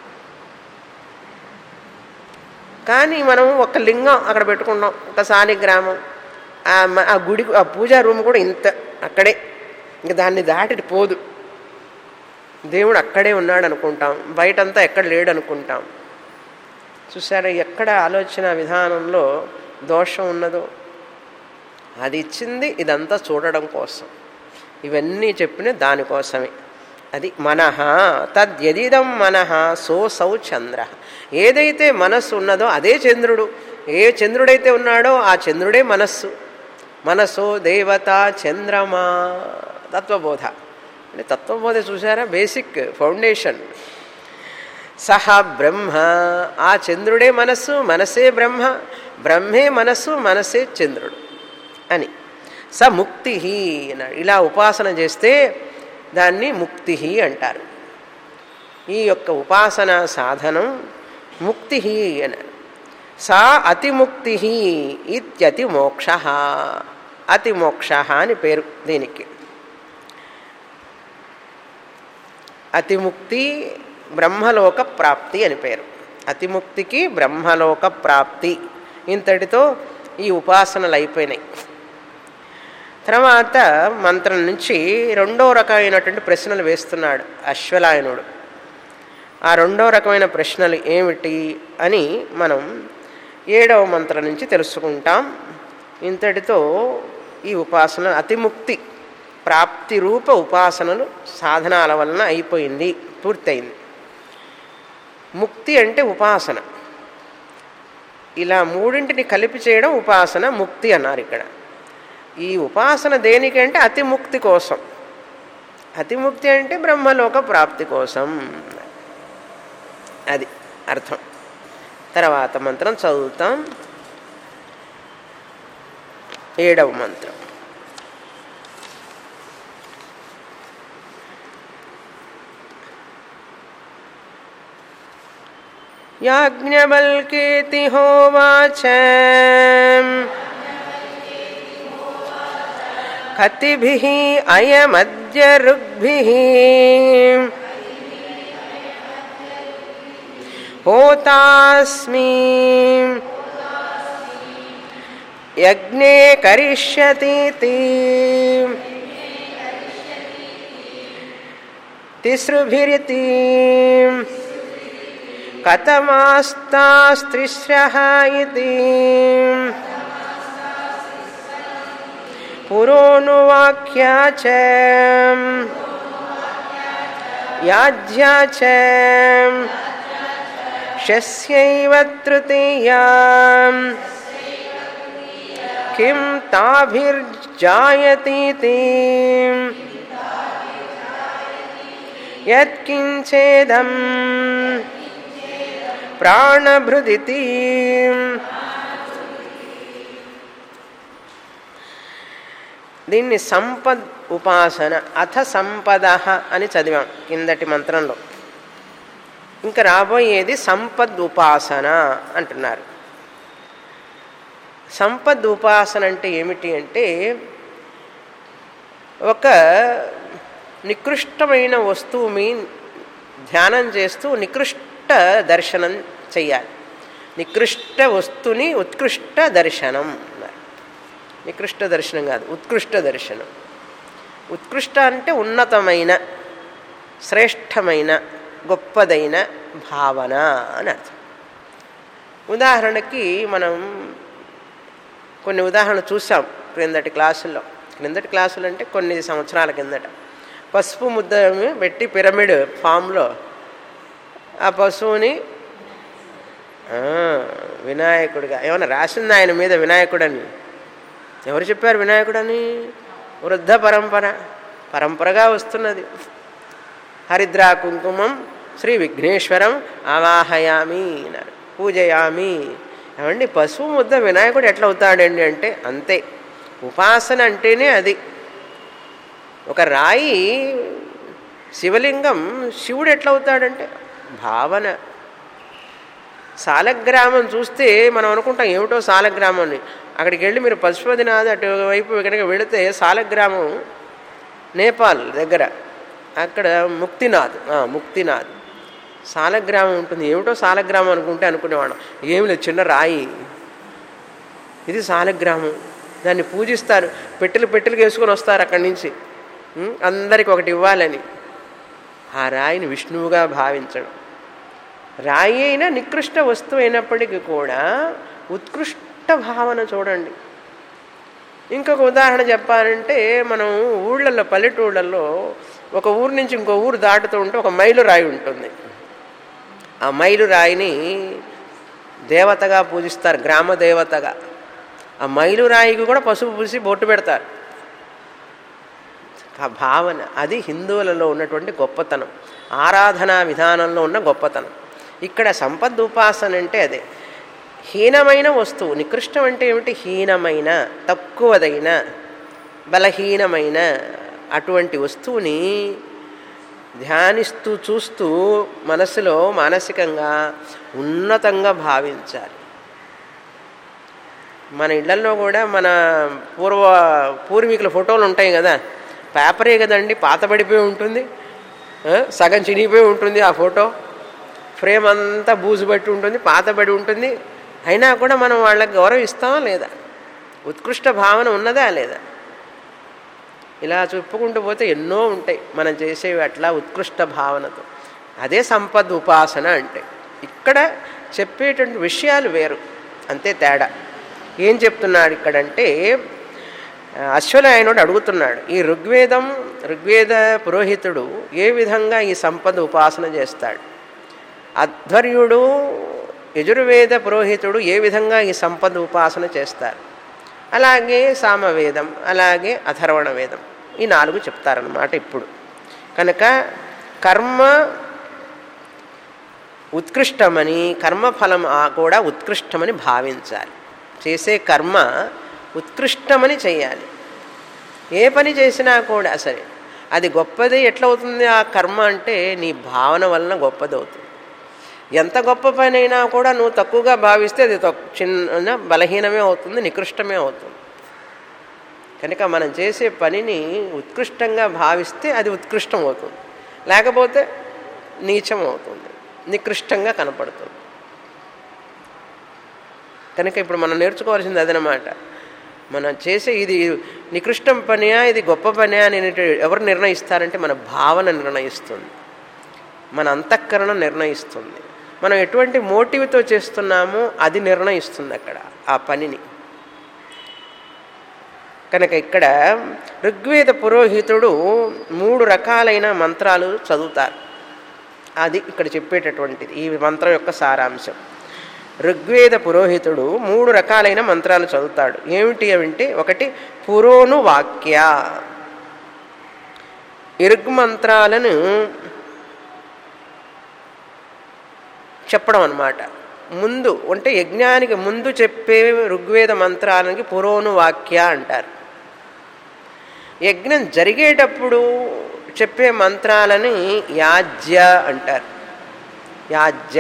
కానీ మనం ఒక లింగం అక్కడ పెట్టుకున్నాం ఒక సాలిగ్రామం ఆ గుడి ఆ పూజా రూమ్ కూడా ఇంత అక్కడే ఇంకా దాన్ని దాటి పోదు దేవుడు అక్కడే ఉన్నాడు అనుకుంటాం బయటంతా ఎక్కడ లేడు అనుకుంటాం చూసారా ఎక్కడ ఆలోచన విధానంలో దోషం ఉన్నదో అది ఇచ్చింది ఇదంతా చూడడం కోసం ఇవన్నీ చెప్పిన దానికోసమే అది మనహ తద్యదిదం మనహ సోసౌ చంద్ర ఏదైతే మనస్సు ఉన్నదో అదే చంద్రుడు ఏ చంద్రుడైతే ఉన్నాడో ఆ చంద్రుడే మనస్సు మనసో దేవత చంద్రమా తత్వబోధ అంటే తత్వబోధ చూసారా బేసిక్ ఫౌండేషన్ సహ బ్రహ్మ ఆ చంద్రుడే మనస్సు మనసే బ్రహ్మ బ్రహ్మే మనస్సు మనసే చంద్రుడు అని స ముక్తి అన్నాడు ఇలా ఉపాసన చేస్తే దాన్ని ముక్తి అంటారు ఈ యొక్క ఉపాసన సాధనం ముక్తి అన్నారు సా అతిముక్తి ఇత్యతి మోక్ష అతిమోక్ష అని పేరు దీనికి అతిముక్తి బ్రహ్మలోక ప్రాప్తి అని పేరు అతిముక్తికి బ్రహ్మలోక ప్రాప్తి ఇంతటితో ఈ ఉపాసనలు అయిపోయినాయి తర్వాత మంత్రం నుంచి రెండో రకమైనటువంటి ప్రశ్నలు వేస్తున్నాడు అశ్వలాయనుడు ఆ రెండో రకమైన ప్రశ్నలు ఏమిటి అని మనం ఏడవ మంత్రం నుంచి తెలుసుకుంటాం ఇంతటితో ఈ ఉపాసన అతిముక్తి ప్రాప్తి రూప ఉపాసనలు సాధనాల వలన అయిపోయింది పూర్తయింది ముక్తి అంటే ఉపాసన ఇలా మూడింటిని కలిపి చేయడం ఉపాసన ముక్తి అన్నారు ఇక్కడ ఈ ఉపాసన దేనికంటే అతిముక్తి కోసం అతిముక్తి అంటే బ్రహ్మలోక ప్రాప్తి కోసం అది అర్థం తర్వాత మంత్రం చదువుతాం ఏడవ మంత్రం याज्ञवल्केति होवाच कतिभिः अयमद्य ऋग्भिः होतास्मि यज्ञे करिष्यतीति तिसृभिरिति कथमास्तास्त्रिस्रः इति पुरोनुवाक्या च याज्या च शस्यैव तृतीया किं ताभिर्जायतीति यत्किञ्चेदम् ప్రాణభృదితి దీన్ని సంపద్ ఉపాసన అథ సంపద అని చదివాం కిందటి మంత్రంలో ఇంకా రాబోయేది సంపద్ ఉపాసన అంటున్నారు సంపద్ ఉపాసన అంటే ఏమిటి అంటే ఒక నికృష్టమైన వస్తువు మీ ధ్యానం చేస్తూ నికృష్ట దర్శనం చెయ్యాలి నికృష్ట వస్తుని ఉత్కృష్ట దర్శనం నికృష్ట దర్శనం కాదు ఉత్కృష్ట దర్శనం ఉత్కృష్ట అంటే ఉన్నతమైన శ్రేష్టమైన గొప్పదైన భావన అని అర్థం ఉదాహరణకి మనం కొన్ని ఉదాహరణలు చూసాం క్రిందటి క్లాసుల్లో క్రిందటి క్లాసులు అంటే కొన్ని సంవత్సరాల కిందట పసుపు ముద్ద పెట్టి పిరమిడ్ ఫామ్లో ఆ పశువుని వినాయకుడిగా ఏమైనా రాసింది ఆయన మీద వినాయకుడని ఎవరు చెప్పారు వినాయకుడని వృద్ధ పరంపర పరంపరగా వస్తున్నది హరిద్రా కుంకుమం శ్రీ విఘ్నేశ్వరం ఆవాహయామి అన్నారు పూజయామి ఏమండి పశువు ముద్ద వినాయకుడు ఎట్లా అవుతాడండి అంటే అంతే ఉపాసన అంటేనే అది ఒక రాయి శివలింగం శివుడు ఎట్లా అవుతాడంటే భావన సాలగ్రామం చూస్తే మనం అనుకుంటాం ఏమిటో సాలగ్రామం అని అక్కడికి వెళ్ళి మీరు పశుపతినాథ్ అటువైపు కనుక వెళితే సాలగ్రామం నేపాల్ దగ్గర అక్కడ ముక్తినాథ్ ముక్తినాథ్ సాలగ్రామం ఉంటుంది ఏమిటో సాలగ్రామం అనుకుంటే అనుకునేవాళ్ళం ఏమి లేదు చిన్న రాయి ఇది సాలగ్రామం దాన్ని పూజిస్తారు పెట్టెలు పెట్టెలు వేసుకొని వస్తారు అక్కడి నుంచి అందరికి ఒకటి ఇవ్వాలని ఆ రాయిని విష్ణువుగా భావించడం రాయి అయినా నికృష్ట వస్తువు అయినప్పటికీ కూడా ఉత్కృష్ట భావన చూడండి ఇంకొక ఉదాహరణ చెప్పాలంటే మనం ఊళ్ళల్లో పల్లెటూళ్ళల్లో ఒక ఊరు నుంచి ఇంకో ఊరు దాటుతూ ఉంటే ఒక మైలు రాయి ఉంటుంది ఆ మైలు రాయిని దేవతగా పూజిస్తారు గ్రామ దేవతగా ఆ మైలు రాయికి కూడా పసుపు పూసి బొట్టు పెడతారు ఆ భావన అది హిందువులలో ఉన్నటువంటి గొప్పతనం ఆరాధనా విధానంలో ఉన్న గొప్పతనం ఇక్కడ సంపద్ ఉపాసన అంటే అదే హీనమైన వస్తువు నికృష్టం అంటే ఏమిటి హీనమైన తక్కువదైన బలహీనమైన అటువంటి వస్తువుని ధ్యానిస్తూ చూస్తూ మనసులో మానసికంగా ఉన్నతంగా భావించాలి మన ఇళ్లలో కూడా మన పూర్వ పూర్వీకుల ఫోటోలు ఉంటాయి కదా పేపరే కదండి పాతబడిపోయి ఉంటుంది సగం చినిగిపోయి ఉంటుంది ఆ ఫోటో ఫ్రేమ్ అంతా బూజు పట్టి ఉంటుంది పాతబడి ఉంటుంది అయినా కూడా మనం వాళ్ళకి గౌరవం ఇస్తామా లేదా ఉత్కృష్ట భావన ఉన్నదా లేదా ఇలా చెప్పుకుంటూ పోతే ఎన్నో ఉంటాయి మనం చేసేవి అట్లా ఉత్కృష్ట భావనతో అదే సంపద్ ఉపాసన అంటే ఇక్కడ చెప్పేటువంటి విషయాలు వేరు అంతే తేడా ఏం చెప్తున్నాడు ఇక్కడంటే అశ్వనాయనుడు అడుగుతున్నాడు ఈ ఋగ్వేదం ఋగ్వేద పురోహితుడు ఏ విధంగా ఈ సంపద ఉపాసన చేస్తాడు అధ్వర్యుడు యజుర్వేద పురోహితుడు ఏ విధంగా ఈ సంపద ఉపాసన చేస్తారు అలాగే సామవేదం అలాగే అథర్వణ వేదం ఈ నాలుగు చెప్తారనమాట ఇప్పుడు కనుక కర్మ ఉత్కృష్టమని కర్మఫలం కూడా ఉత్కృష్టమని భావించాలి చేసే కర్మ ఉత్కృష్టమని చేయాలి ఏ పని చేసినా కూడా సరే అది గొప్పది ఎట్లవుతుంది ఆ కర్మ అంటే నీ భావన వలన గొప్పది అవుతుంది ఎంత గొప్ప పని అయినా కూడా నువ్వు తక్కువగా భావిస్తే అది చిన్న బలహీనమే అవుతుంది నికృష్టమే అవుతుంది కనుక మనం చేసే పనిని ఉత్కృష్టంగా భావిస్తే అది ఉత్కృష్టం అవుతుంది లేకపోతే నీచం అవుతుంది నికృష్టంగా కనపడుతుంది కనుక ఇప్పుడు మనం నేర్చుకోవాల్సింది అదనమాట మనం చేసే ఇది నికృష్టం పనియా ఇది గొప్ప పనియా అని ఎవరు నిర్ణయిస్తారంటే మన భావన నిర్ణయిస్తుంది మన అంతఃకరణ నిర్ణయిస్తుంది మనం ఎటువంటి మోటివ్తో చేస్తున్నామో అది నిర్ణయిస్తుంది అక్కడ ఆ పనిని కనుక ఇక్కడ ఋగ్వేద పురోహితుడు మూడు రకాలైన మంత్రాలు చదువుతారు అది ఇక్కడ చెప్పేటటువంటిది ఈ మంత్రం యొక్క సారాంశం ఋగ్వేద పురోహితుడు మూడు రకాలైన మంత్రాలు చదువుతాడు ఏమిటి అంటే ఒకటి పురోను వాక్య ఇరుగ్ మంత్రాలను చెప్పడం అన్నమాట ముందు అంటే యజ్ఞానికి ముందు చెప్పే ఋగ్వేద మంత్రాలకి పురోను వాక్య అంటారు యజ్ఞం జరిగేటప్పుడు చెప్పే మంత్రాలని యాజ్య అంటారు యాజ్య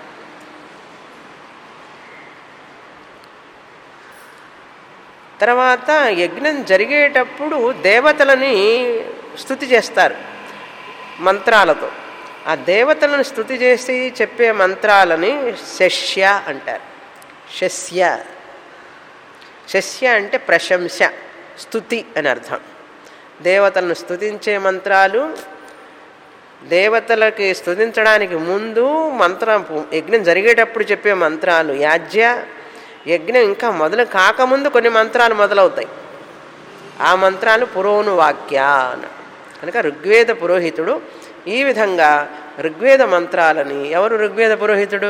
తర్వాత యజ్ఞం జరిగేటప్పుడు దేవతలని స్థుతి చేస్తారు మంత్రాలతో ఆ దేవతలను స్థుతి చేసి చెప్పే మంత్రాలని శస్య అంటారు శస్య శస్య అంటే ప్రశంస స్థుతి అని అర్థం దేవతలను స్థుతించే మంత్రాలు దేవతలకి స్థుతించడానికి ముందు మంత్రం యజ్ఞం జరిగేటప్పుడు చెప్పే మంత్రాలు యాజ్య యజ్ఞం ఇంకా మొదలు కాకముందు కొన్ని మంత్రాలు మొదలవుతాయి ఆ మంత్రాలు పురోను వాక్య కనుక ఋగ్వేద పురోహితుడు ఈ విధంగా ఋగ్వేద మంత్రాలని ఎవరు ఋగ్వేద పురోహితుడు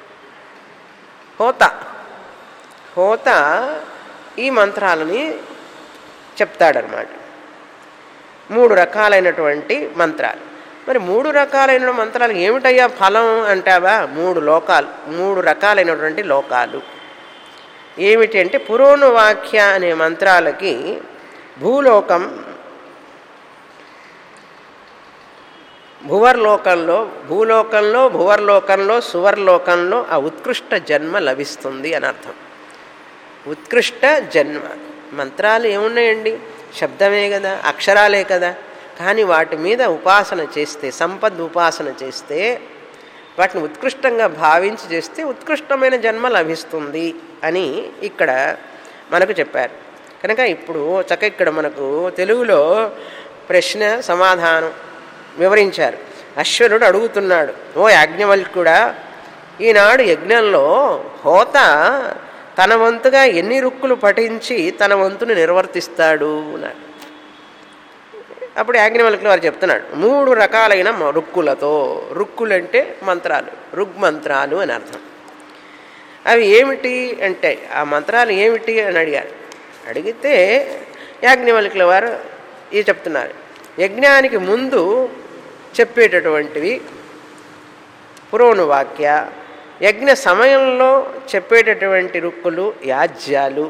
హోత హోత ఈ మంత్రాలని చెప్తాడనమాట మూడు రకాలైనటువంటి మంత్రాలు మరి మూడు రకాలైన మంత్రాలు ఏమిటయ్యా ఫలం అంటావా మూడు లోకాలు మూడు రకాలైనటువంటి లోకాలు ఏమిటి అంటే పురోను వాక్య అనే మంత్రాలకి భూలోకం భువర్లోకంలో భూలోకంలో భువర్లోకంలో సువర్లోకంలో ఆ ఉత్కృష్ట జన్మ లభిస్తుంది అని అర్థం ఉత్కృష్ట జన్మ మంత్రాలు ఏమున్నాయండి శబ్దమే కదా అక్షరాలే కదా కానీ వాటి మీద ఉపాసన చేస్తే సంపద్ ఉపాసన చేస్తే వాటిని ఉత్కృష్టంగా భావించి చేస్తే ఉత్కృష్టమైన జన్మ లభిస్తుంది అని ఇక్కడ మనకు చెప్పారు కనుక ఇప్పుడు చక్క ఇక్కడ మనకు తెలుగులో ప్రశ్న సమాధానం వివరించారు అశ్వరుడు అడుగుతున్నాడు ఓ యాజ్ఞవల్కుడా ఈనాడు యజ్ఞంలో హోత తన వంతుగా ఎన్ని రుక్కులు పఠించి తన వంతును నిర్వర్తిస్తాడు అన్నాడు అప్పుడు యాజ్ఞవల్కులు వారు చెప్తున్నాడు మూడు రకాలైన రుక్కులతో రుక్కులంటే మంత్రాలు రుగ్మంత్రాలు అని అర్థం అవి ఏమిటి అంటే ఆ మంత్రాలు ఏమిటి అని అడిగారు అడిగితే యాజ్ఞవల్కుల వారు ఇది చెప్తున్నారు యజ్ఞానికి ముందు చెప్పేటటువంటివి పురోణు వాక్య యజ్ఞ సమయంలో చెప్పేటటువంటి రుక్కులు యాజ్యాలు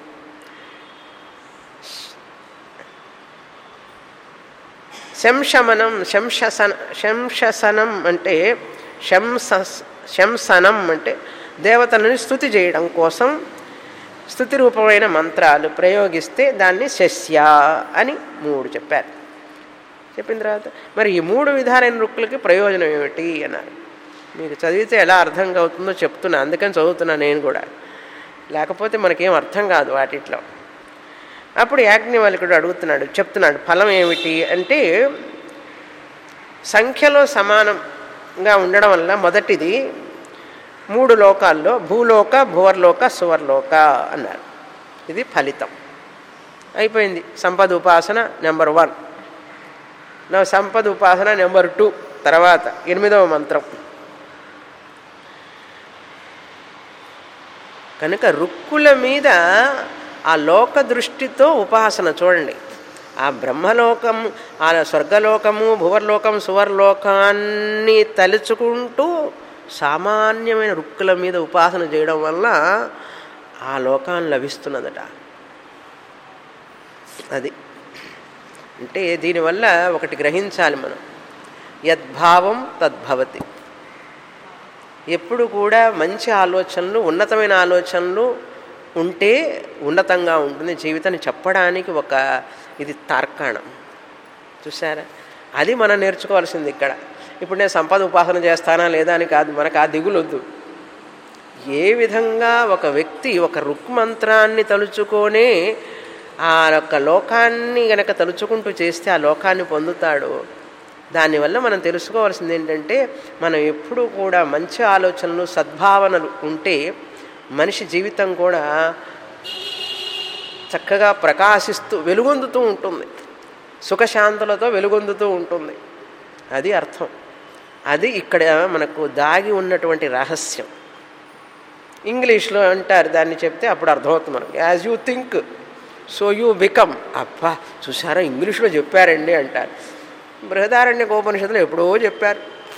శంశమనం శంశసన శంశసనం అంటే శంస శంసనం అంటే దేవతలను స్థుతి చేయడం కోసం స్థుతి రూపమైన మంత్రాలు ప్రయోగిస్తే దాన్ని శస్య అని మూడు చెప్పారు చెప్పిన తర్వాత మరి ఈ మూడు విధాలైన రుక్కులకి ప్రయోజనం ఏమిటి అన్నారు మీకు చదివితే ఎలా అర్థం అవుతుందో చెప్తున్నా అందుకని చదువుతున్నా నేను కూడా లేకపోతే మనకేం అర్థం కాదు వాటిట్లో అప్పుడు యాజ్ఞవల్కుడు అడుగుతున్నాడు చెప్తున్నాడు ఫలం ఏమిటి అంటే సంఖ్యలో సమానం గా ఉండడం వల్ల మొదటిది మూడు లోకాల్లో భూలోక భువర్లోక సువర్లోక అన్నారు ఇది ఫలితం అయిపోయింది సంపద ఉపాసన నెంబర్ వన్ నా సంపద ఉపాసన నెంబర్ టూ తర్వాత ఎనిమిదవ మంత్రం కనుక రుక్కుల మీద ఆ లోక దృష్టితో ఉపాసన చూడండి ఆ బ్రహ్మలోకం ఆ స్వర్గలోకము భువర్లోకం సువర్లోకాన్ని తలుచుకుంటూ సామాన్యమైన రుక్కుల మీద ఉపాసన చేయడం వల్ల ఆ లోకాన్ని లభిస్తున్నదట అది అంటే దీనివల్ల ఒకటి గ్రహించాలి మనం యద్భావం తద్భవతి ఎప్పుడు కూడా మంచి ఆలోచనలు ఉన్నతమైన ఆలోచనలు ఉంటే ఉన్నతంగా ఉంటుంది జీవితాన్ని చెప్పడానికి ఒక ఇది తార్కాణం చూసారా అది మనం నేర్చుకోవాల్సింది ఇక్కడ ఇప్పుడు నేను సంపద ఉపాసన చేస్తానా లేదా అని కాదు మనకు ఆ దిగులొద్దు ఏ విధంగా ఒక వ్యక్తి ఒక రుక్మంత్రాన్ని తలుచుకొనే ఆ యొక్క లోకాన్ని గనక తలుచుకుంటూ చేస్తే ఆ లోకాన్ని పొందుతాడు దానివల్ల మనం తెలుసుకోవాల్సింది ఏంటంటే మనం ఎప్పుడూ కూడా మంచి ఆలోచనలు సద్భావనలు ఉంటే మనిషి జీవితం కూడా చక్కగా ప్రకాశిస్తూ వెలుగొందుతూ ఉంటుంది సుఖశాంతులతో వెలుగొందుతూ ఉంటుంది అది అర్థం అది ఇక్కడ మనకు దాగి ఉన్నటువంటి రహస్యం ఇంగ్లీష్లో అంటారు దాన్ని చెప్తే అప్పుడు అర్థమవుతుంది మనకు as you think so you become అబ్బా చూసారా ఇంగ్లీష్లో చెప్పారండి అంటారు బృహదారణ్య ఉపనిషత్తులు ఎప్పుడో చెప్పారు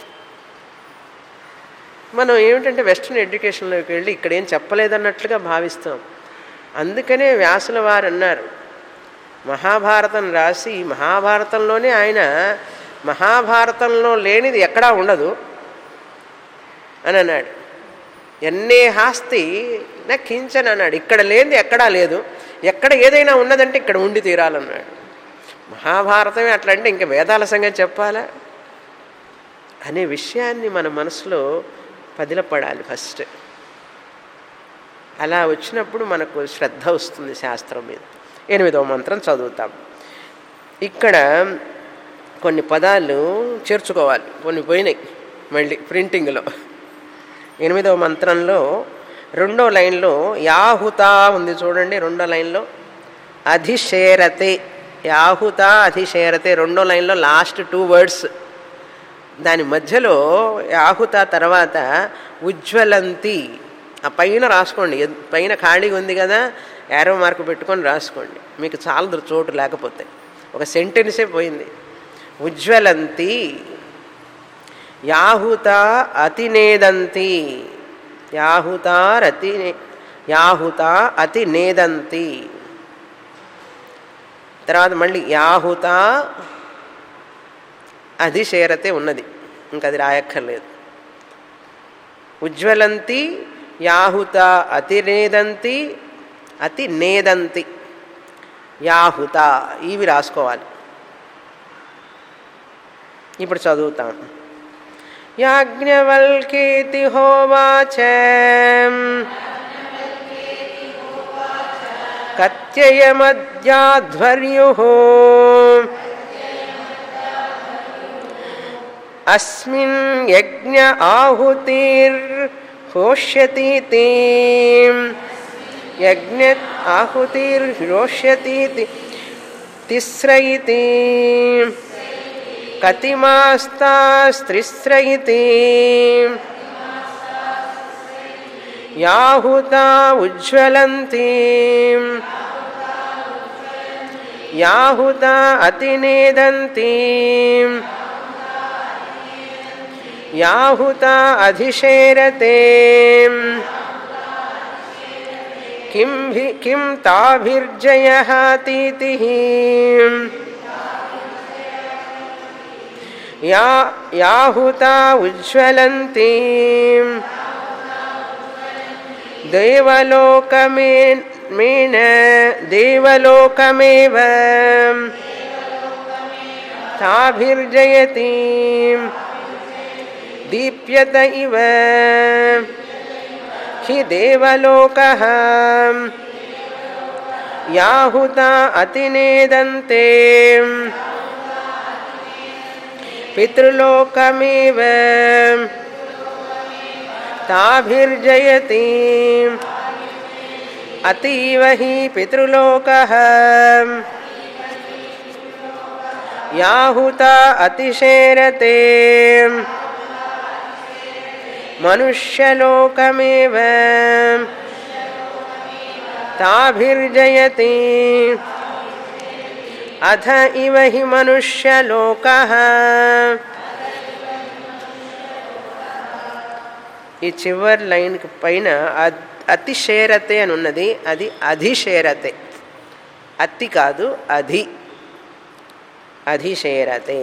మనం ఏమిటంటే వెస్ట్రన్ ఎడ్యుకేషన్లోకి వెళ్ళి ఇక్కడ ఏం చెప్పలేదన్నట్లుగా భావిస్తాం అందుకనే వ్యాసుల వారు అన్నారు మహాభారతం రాసి మహాభారతంలోనే ఆయన మహాభారతంలో లేనిది ఎక్కడా ఉండదు అని అన్నాడు ఎన్నే హాస్తి నా కించన్ అన్నాడు ఇక్కడ లేనిది ఎక్కడా లేదు ఎక్కడ ఏదైనా ఉన్నదంటే ఇక్కడ ఉండి తీరాలన్నాడు మహాభారతమే అట్లా అంటే ఇంకా వేదాల సంగతి చెప్పాలా అనే విషయాన్ని మన మనసులో పదిలపడాలి ఫస్ట్ అలా వచ్చినప్పుడు మనకు శ్రద్ధ వస్తుంది శాస్త్రం మీద ఎనిమిదవ మంత్రం చదువుతాం ఇక్కడ కొన్ని పదాలు చేర్చుకోవాలి కొన్ని పోయినాయి మళ్ళీ ప్రింటింగ్లో ఎనిమిదవ మంత్రంలో రెండో లైన్లో యాహుత ఉంది చూడండి రెండో లైన్లో అధిశేరతే యాహుత అధిశేరతే రెండో లైన్లో లాస్ట్ టూ వర్డ్స్ దాని మధ్యలో యాహుత తర్వాత ఉజ్వలంతి ఆ పైన రాసుకోండి పైన ఖాళీగా ఉంది కదా యారో మార్కు పెట్టుకొని రాసుకోండి మీకు చాలదు చోటు లేకపోతే ఒక సెంటెన్సే పోయింది ఉజ్వలంతి యాహుత అతినేదంతి యాహుతారతి యాహుత అతి నేదంతి తర్వాత మళ్ళీ యాహుత అధిశేరతే ఉన్నది ఇంకా అది రాయక్కర్లేదు ఉజ్వలంతి యాహుత అతినేదంతి అతి నేదంతి యాహుత ఇవి రాసుకోవాలి ఇప్పుడు చదువుతాం యాజ్ఞవల్కేతి హోవాచ కత్యయమద్యాధ్వర్యు అస్మిన్ యజ్ఞ ఆహుతిర్హోష్యతీతి యజ్ఞ ఆహుతిర్హోష్యతీతి తిస్ర ఇతి కతిమాస్తాస్త్రిస్ర ఇతి యాహుతా ఉజ్వలంతి యాహుతా అతినేదంతి యాహుత అధిశేరతే కిం భి కిం తాభిర్జయహాతీతి యా యాహుత ఉజ్వలంతి దేవలోకమే మేన దేవలోకమేవ తాభిర్జయతి దీప్యత ఇవ హి దేవలోక యాహుత అతినేదంతే పితృలోకమేవ తాభిర్జయతి అతీవ హి పితృలోక యాహుత అతిశేరతే మనుష్యలోకమేవ తాభిర్జయతి అథ ఇవ హి మనుష్యలోక ఈ చివరి లైన్కి పైన అద్- అతిశేరతే అని ఉన్నది అది అధిశేరతే అతి కాదు అధి అధిశేరతే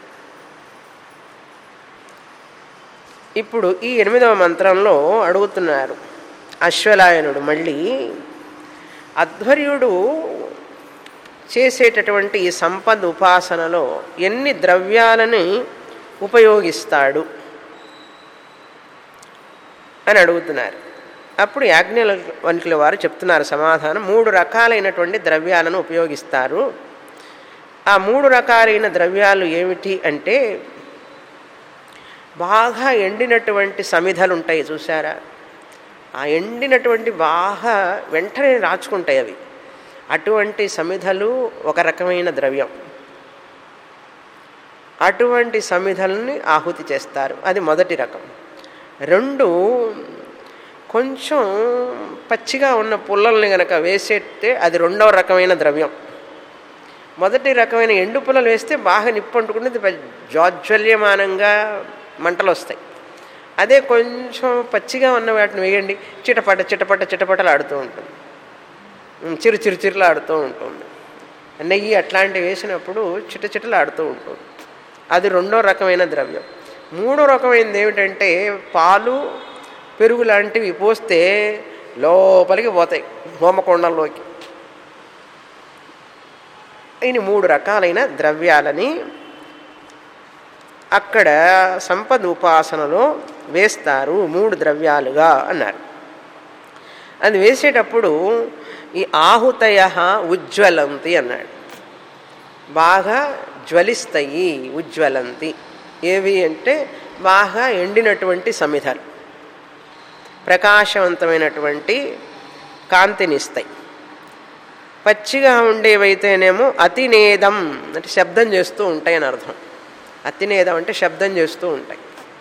ఇప్పుడు ఈ ఎనిమిదవ మంత్రంలో అడుగుతున్నారు అశ్వలాయనుడు మళ్ళీ అధ్వర్యుడు చేసేటటువంటి ఈ సంపద ఉపాసనలో ఎన్ని ద్రవ్యాలని ఉపయోగిస్తాడు అని అడుగుతున్నారు అప్పుడు యాజ్ఞల వంటిల వారు చెప్తున్నారు సమాధానం మూడు రకాలైనటువంటి ద్రవ్యాలను ఉపయోగిస్తారు ఆ మూడు రకాలైన ద్రవ్యాలు ఏమిటి అంటే బాగా ఎండినటువంటి సమిధలు ఉంటాయి చూసారా ఆ ఎండినటువంటి బాగా వెంటనే రాచుకుంటాయి అవి అటువంటి సమిధలు ఒక రకమైన ద్రవ్యం అటువంటి సమిధల్ని ఆహుతి చేస్తారు అది మొదటి రకం రెండు కొంచెం పచ్చిగా ఉన్న పుల్లల్ని గనక వేసేస్తే అది రెండవ రకమైన ద్రవ్యం మొదటి రకమైన ఎండు పుల్లలు వేస్తే బాగా నిప్పు అంటుకుంటే జాజ్వల్యమానంగా మంటలు వస్తాయి అదే కొంచెం పచ్చిగా ఉన్న వాటిని వేయండి చిటపట చిటపట చిటపటలు ఆడుతూ ఉంటుంది ఉమ్, చిరు చిరు చిరులు ఆడుతూ ఉంటుంది నెయ్యి అట్లాంటివి వేసినప్పుడు చిట చిటలు ఆడుతూ ఉంటుంది అది రెండో రకమైన ద్రవ్యం మూడో రకమైనది ఏమిటంటే పాలు పెరుగు లాంటివి పోస్తే లోపలికి పోతాయి హోమకొండంలోకి ఇని మూడు రకాలైన ద్రవ్యాలని అక్కడ సంపద ఉపాసనలో వేస్తారు మూడు ద్రవ్యాలుగా అన్నారు అది వేసేటప్పుడు ఈ ఆహుతయ ఉజ్వలంతి అన్నాడు బాగా జ్వలిస్తాయి ఉజ్వలంతి ఏవి అంటే బాగా ఎండినటువంటి సమిధలు ప్రకాశవంతమైనటువంటి కాంతినిస్తాయి పచ్చిగా ఉండేవైతేనేమో అతినేదం అంటే శబ్దం చేస్తూ ఉంటాయి అని అర్థం అతినేదం అంటే శబ్దం చేస్తూ ఉంటాయి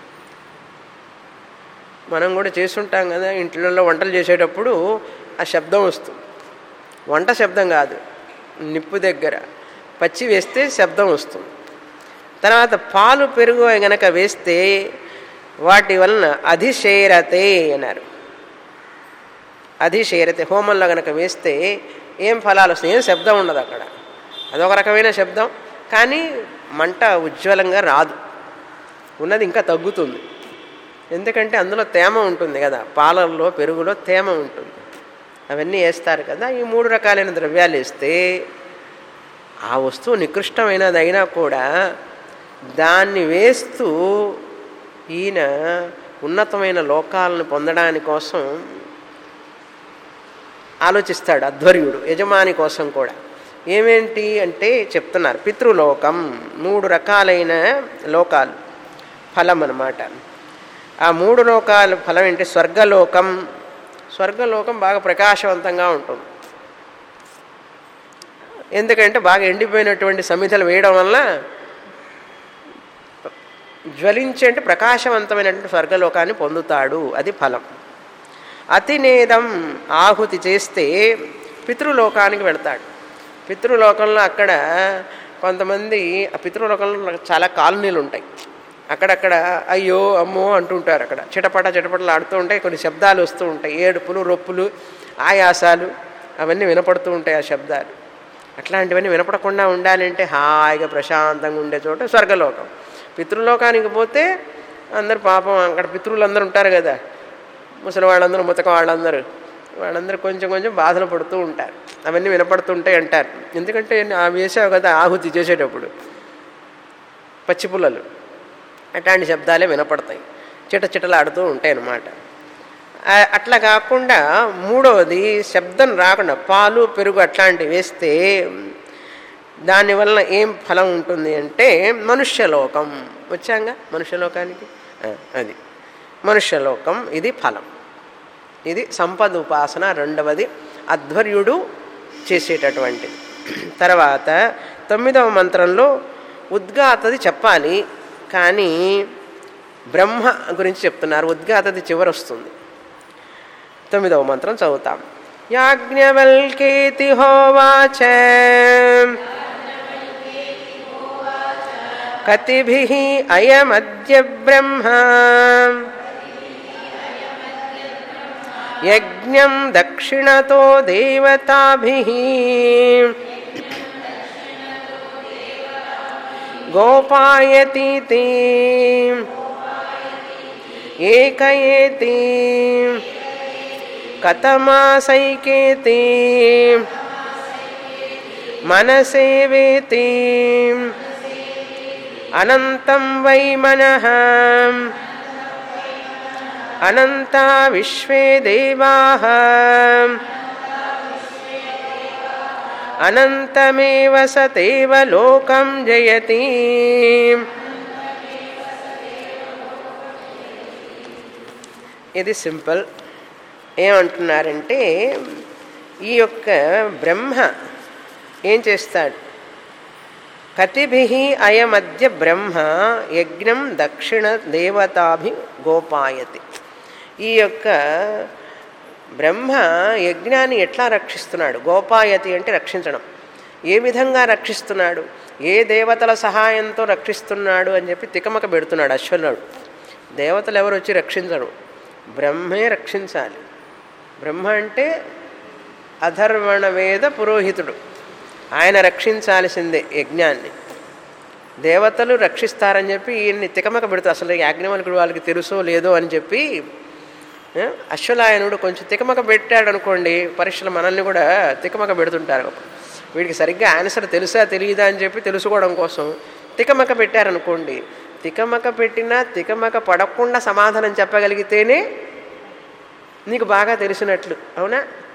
మనం కూడా చేస్తుంటాం కదా ఇంట్లో వంటలు చేసేటప్పుడు ఆ శబ్దం వస్తుంది వంట శబ్దం కాదు నిప్పు దగ్గర పచ్చి వేస్తే శబ్దం వస్తుంది తర్వాత పాలు పెరుగు గనక వేస్తే వాటి వలన అధిశేరతే అన్నారు అధిశేరతే హోమంలో గనక వేస్తే ఏం ఫలాలు వస్తాయి ఏం శబ్దం ఉండదు అక్కడ అదొక రకమైన శబ్దం కానీ మంట ఉజ్వలంగా రాదు ఉన్నది ఇంకా తగ్గుతుంది ఎందుకంటే అందులో తేమ ఉంటుంది కదా పాలల్లో పెరుగులో తేమ ఉంటుంది అవన్నీ వేస్తారు కదా ఈ మూడు రకాలైన ద్రవ్యాలు వేస్తే ఆ వస్తువు నికృష్టమైనది అయినా కూడా దాన్ని వేస్తూ ఈయన ఉన్నతమైన లోకాలను పొందడాని కోసం ఆలోచిస్తాడు అధ్వర్యుడు యజమాని కోసం కూడా ఏమేంటి అంటే చెప్తున్నారు పితృలోకం మూడు రకాలైన లోకాలు ఫలం అన్నమాట ఆ మూడు లోకాల ఫలం ఏంటి స్వర్గలోకం స్వర్గలోకం బాగా ప్రకాశవంతంగా ఉంటుంది ఎందుకంటే బాగా ఎండిపోయినటువంటి సమిధలు వేయడం వల్ల జ్వలించే అంటే ప్రకాశవంతమైనటువంటి స్వర్గలోకాన్ని పొందుతాడు అది ఫలం అతినేదం ఆహుతి చేస్తే పితృలోకానికి వెళ్తాడు పితృలోకంలో అక్కడ కొంతమంది ఆ పితృలోకంలో చాలా కాలనీలు ఉంటాయి అక్కడక్కడ అయ్యో అమ్మో అంటుంటారు అక్కడ చిటపట చిటపటలు ఆడుతూ ఉంటాయి కొన్ని శబ్దాలు వస్తూ ఉంటాయి ఏడుపులు రొప్పులు ఆయాసాలు అవన్నీ వినపడుతూ ఉంటాయి ఆ శబ్దాలు అట్లాంటివన్నీ వినపడకుండా ఉండాలంటే హాయిగా ప్రశాంతంగా ఉండే చోట స్వర్గలోకం పితృలోకానికి పోతే అందరు పాపం అక్కడ పితృలందరూ ఉంటారు కదా ముసలి వాళ్ళందరూ ముతక వాళ్ళందరూ వాళ్ళందరూ కొంచెం కొంచెం బాధలు పడుతూ ఉంటారు అవన్నీ వినపడుతుంటాయి అంటారు ఎందుకంటే ఆ వేసావు కదా ఆహుతి చేసేటప్పుడు పచ్చి పుల్లలు అట్లాంటి శబ్దాలే వినపడతాయి చిట చిటలాడుతూ ఉంటాయి అన్నమాట ఆ- అట్లా కాకుండా మూడవది శబ్దం రాకుండా పాలు పెరుగు అట్లాంటివి వేస్తే దానివల్ల ఏం ఫలం ఉంటుంది అంటే మనుష్యలోకం వచ్చాంగా మనుష్యలోకానికి ఆ, అది మనుష్యలోకం ఇది ఫలం ఇది సంపద ఉపాసన రెండవది అధ్వర్యుడు చేసేటటువంటిది తర్వాత తొమ్మిదవ మంత్రంలో ఉద్గాతది చెప్పాలి కానీ బ్రహ్మ గురించి చెప్తున్నారు ఉద్గాతది చివరి వస్తుంది తొమ్మిదవ మంత్రం చదువుతాం యాజ్ఞవల్కేతి హోవాచ కతిభిః అయమద్య బ్రహ్మ యజ్ఞం దక్షిణతో దేవతాభిः గోపాయతీతి ఏకయేతి కథమాసైకేతి మనసేవేతి అనంతం వై మనః అనంతా విశ్వే దేవాః అనంతమేవ సతేవ లోకం జయతి ఇది సింపుల్ ఏమంటున్నారంటే ఈ యొక్క బ్రహ్మ ఏం చేస్తాడు కతిభి అయమద్య బ్రహ్మ యజ్ఞం దక్షిణ దేవతాభి గోపాయతి ఈ యొక్క బ్రహ్మ యజ్ఞాన్ని ఎట్లా రక్షిస్తున్నాడు గోపాయతి అంటే రక్షించడం ఏ విధంగా రక్షిస్తున్నాడు ఏ దేవతల సహాయంతో రక్షిస్తున్నాడు అని చెప్పి తికమక పెడుతున్నాడు అశ్వనుడు దేవతలు ఎవరు వచ్చి రక్షించరు బ్రహ్మే రక్షించాలి బ్రహ్మ అంటే అధర్వణ వేద పురోహితుడు ఆయన రక్షించాల్సిందే యజ్ఞాన్ని దేవతలు రక్షిస్తారని చెప్పి ఈయన్ని తికమక పెడుతుంది అసలు యాజ్ఞవల్కుడు వాళ్ళకి తెలుసో లేదో అని చెప్పి ఆ, అశ్వలాయనుడు కొంచెం తికమక పెట్టాడు అనుకోండి పరీక్షలు మనల్ని కూడా తికమక పెడుతుంటారు వీడికి సరిగ్గా ఆన్సర్ తెలుసా తెలియదా అని చెప్పి తెలుసుకోవడం కోసం తికమక పెట్టారనుకోండి తికమక పెట్టినా తికమక పడకుండా సమాధానం చెప్పగలిగితేనే నీకు బాగా తెలిసినట్లు అవునా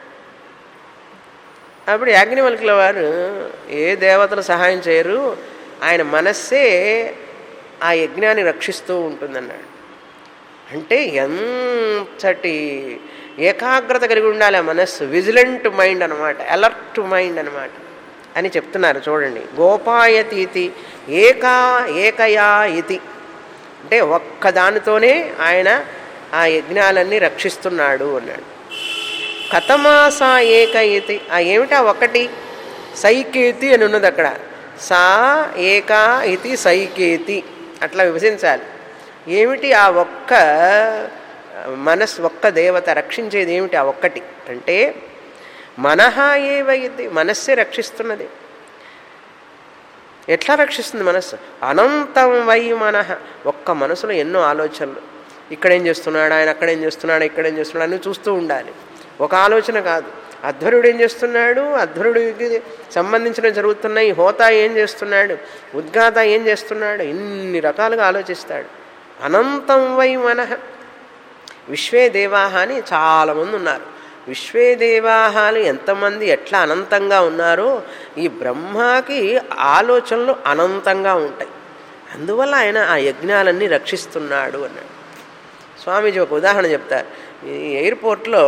అప్పుడు యాజ్ఞవల్కుల వారు ఏ దేవతలు సహాయం చేయరు ఆయన మనస్సే ఆ యజ్ఞాన్ని రక్షిస్తూ ఉంటుందన్నాడు అంటే ఎంతటి ఏకాగ్రత కలిగి ఉండాలి ఆ మనస్సు విజిలెంట్ మైండ్ అనమాట అలర్ట్ మైండ్ అనమాట అని చెప్తున్నారు చూడండి గోపాయతీతి ఏకా ఏకయా ఇతి అంటే ఒక్కదానితోనే ఆయన ఆ యజ్ఞాలన్నీ రక్షిస్తున్నాడు అన్నాడు కథమాసా ఏకయితి ఆ ఏమిటా ఒకటి సైకేతి అని ఉన్నది అక్కడ సా ఏకా ఇతి సైకేతి అట్లా విభజించాలి ఏమిటి ఆ ఒక్క మనస్ ఒక్క దేవత రక్షించేది ఏమిటి ఆ ఒక్కటి అంటే మనహ ఏవైతే మనస్సే రక్షిస్తున్నది ఎట్లా రక్షిస్తుంది మనస్సు అనంతం వై మనహ ఒక్క మనసులో ఎన్నో ఆలోచనలు ఇక్కడేం చేస్తున్నాడు ఆయన అక్కడేం చేస్తున్నాడు ఇక్కడేం చేస్తున్నాడు అని చూస్తూ ఉండాలి ఒక ఆలోచన కాదు అధ్వరుడు ఏం చేస్తున్నాడు అధ్వరుడికి సంబంధించిన జరుగుతున్నాయి హోతా ఏం చేస్తున్నాడు ఉద్గాత ఏం చేస్తున్నాడు ఇన్ని రకాలుగా ఆలోచిస్తాడు అనంతం వై మనః విశ్వే దేవాహ అని చాలామంది ఉన్నారు విశ్వే దేవాహాలు ఎంతమంది ఎట్లా అనంతంగా ఉన్నారో ఈ బ్రహ్మకి ఆలోచనలు అనంతంగా ఉంటాయి అందువల్ల ఆయన ఆ యజ్ఞాలన్నీ రక్షిస్తున్నాడు అన్నాడు స్వామీజీ ఒక ఉదాహరణ చెప్తారు ఈ ఎయిర్పోర్ట్లో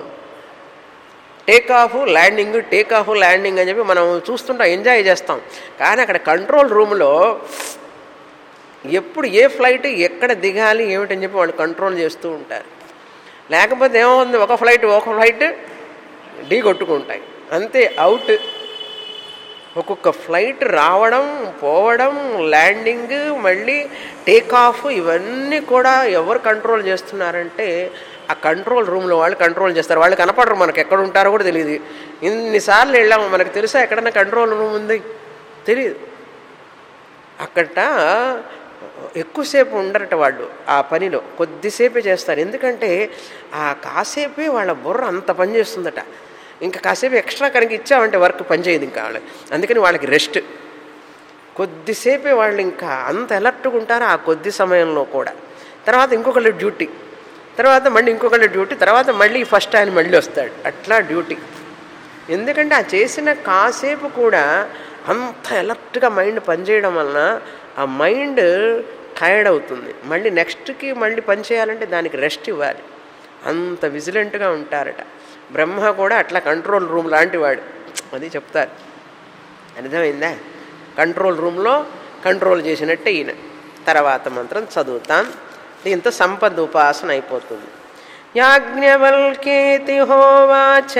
take off landing take off landing అని చెప్పి మనం చూస్తుంటాం ఎంజాయ్ చేస్తాం కానీ అక్కడ కంట్రోల్ రూమ్లో ఎప్పుడు ఏ ఫ్లైట్ ఎక్కడ దిగాలి ఏమిటని చెప్పి వాళ్ళు కంట్రోల్ చేస్తూ ఉంటారు లేకపోతే ఏమవుతుంది ఒక ఫ్లైట్ ఒక ఫ్లైట్ ఢీ కొట్టుకుంటాయి అంతే అవుట్ ఒక్కొక్క ఫ్లైట్ రావడం పోవడం ల్యాండింగ్ మళ్ళీ టేక్ ఆఫ్ ఇవన్నీ కూడా ఎవరు కంట్రోల్ చేస్తున్నారంటే ఆ కంట్రోల్ రూమ్లో వాళ్ళు కంట్రోల్ చేస్తారు వాళ్ళు కనపడరు మనకు ఎక్కడ ఉంటారో కూడా తెలియదు ఇన్నిసార్లు వెళ్ళాము మనకు తెలుసా ఎక్కడన్నా కంట్రోల్ రూమ్ ఉంది తెలియదు అక్కట ఎక్కువసేపు ఉండరట వాళ్ళు ఆ పనిలో కొద్దిసేపే చేస్తారు ఎందుకంటే ఆ కాసేపే వాళ్ళ బుర్ర అంత పని చేస్తుందట ఇంకా కాసేపు ఎక్స్ట్రా కనుక ఇచ్చామంటే వర్క్ పనిచేయదు ఇంకా వాళ్ళకి అందుకని వాళ్ళకి రెస్ట్ కొద్దిసేపే వాళ్ళు ఇంకా అంత అలర్ట్గా ఉంటారు ఆ కొద్ది సమయంలో కూడా తర్వాత ఇంకొకళ్ళు డ్యూటీ తర్వాత మళ్ళీ ఇంకొకళ్ళు డ్యూటీ తర్వాత మళ్ళీ ఫస్ట్ ఆయన మళ్ళీ వస్తాడు అట్లా డ్యూటీ ఎందుకంటే ఆ చేసిన కాసేపు కూడా అంత ఎలర్ట్గా మైండ్ పనిచేయడం వలన ఆ మైండ్ టైర్డ్ అవుతుంది మళ్ళీ నెక్స్ట్కి మళ్ళీ పని చేయాలంటే దానికి రెస్ట్ ఇవ్వాలి అంత విజిలెంట్గా ఉంటారట బ్రహ్మ కూడా అట్లా కంట్రోల్ రూమ్ లాంటి వాడు అది చెప్తారు అర్థమైందా కంట్రోల్ రూమ్లో కంట్రోల్ చేసినట్టే ఈయన తర్వాత మంత్రం చదువుతాం దీంతో సంపద ఉపాసన అయిపోతుంది యాజ్ఞవల్కేతి హోవాచ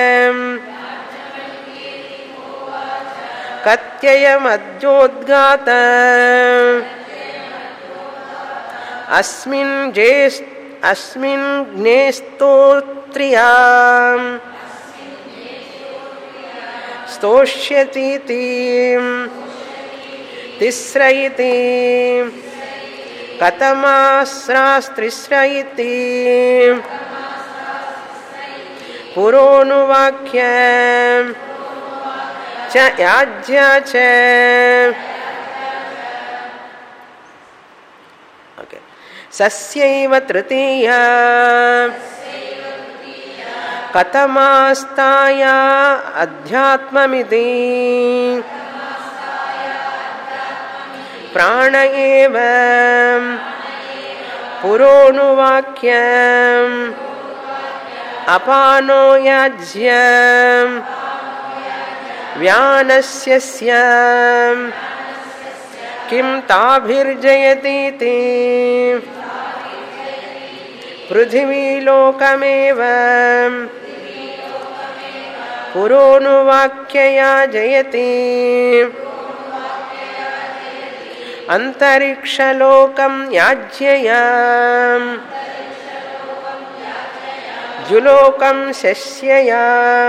కత్యయమద్యోద్గాత అస్మిన్ జేస్ అస్మిన్ జ్ఞేస్తోత్రియా స్తోష్యతీతి తిస్ర ఇతి కథమాస్రాస్త్రిస్ర ఇతి పురోనువాక్య చ యాజ్య చ ఓకే సస్యైవ తృతీయ కథమాస్తాయా అధ్యాత్మమితి ప్రాణ ఏవ పురోనువాక్య అపానో యాజ్య వ్యానస్య కిం తాభిర్జయతీతి పృథివీలోకమేవ పురోనువాక్యయా జయతి అంతరిక్షలోకం యాజ్యయా జులోకం శస్యయా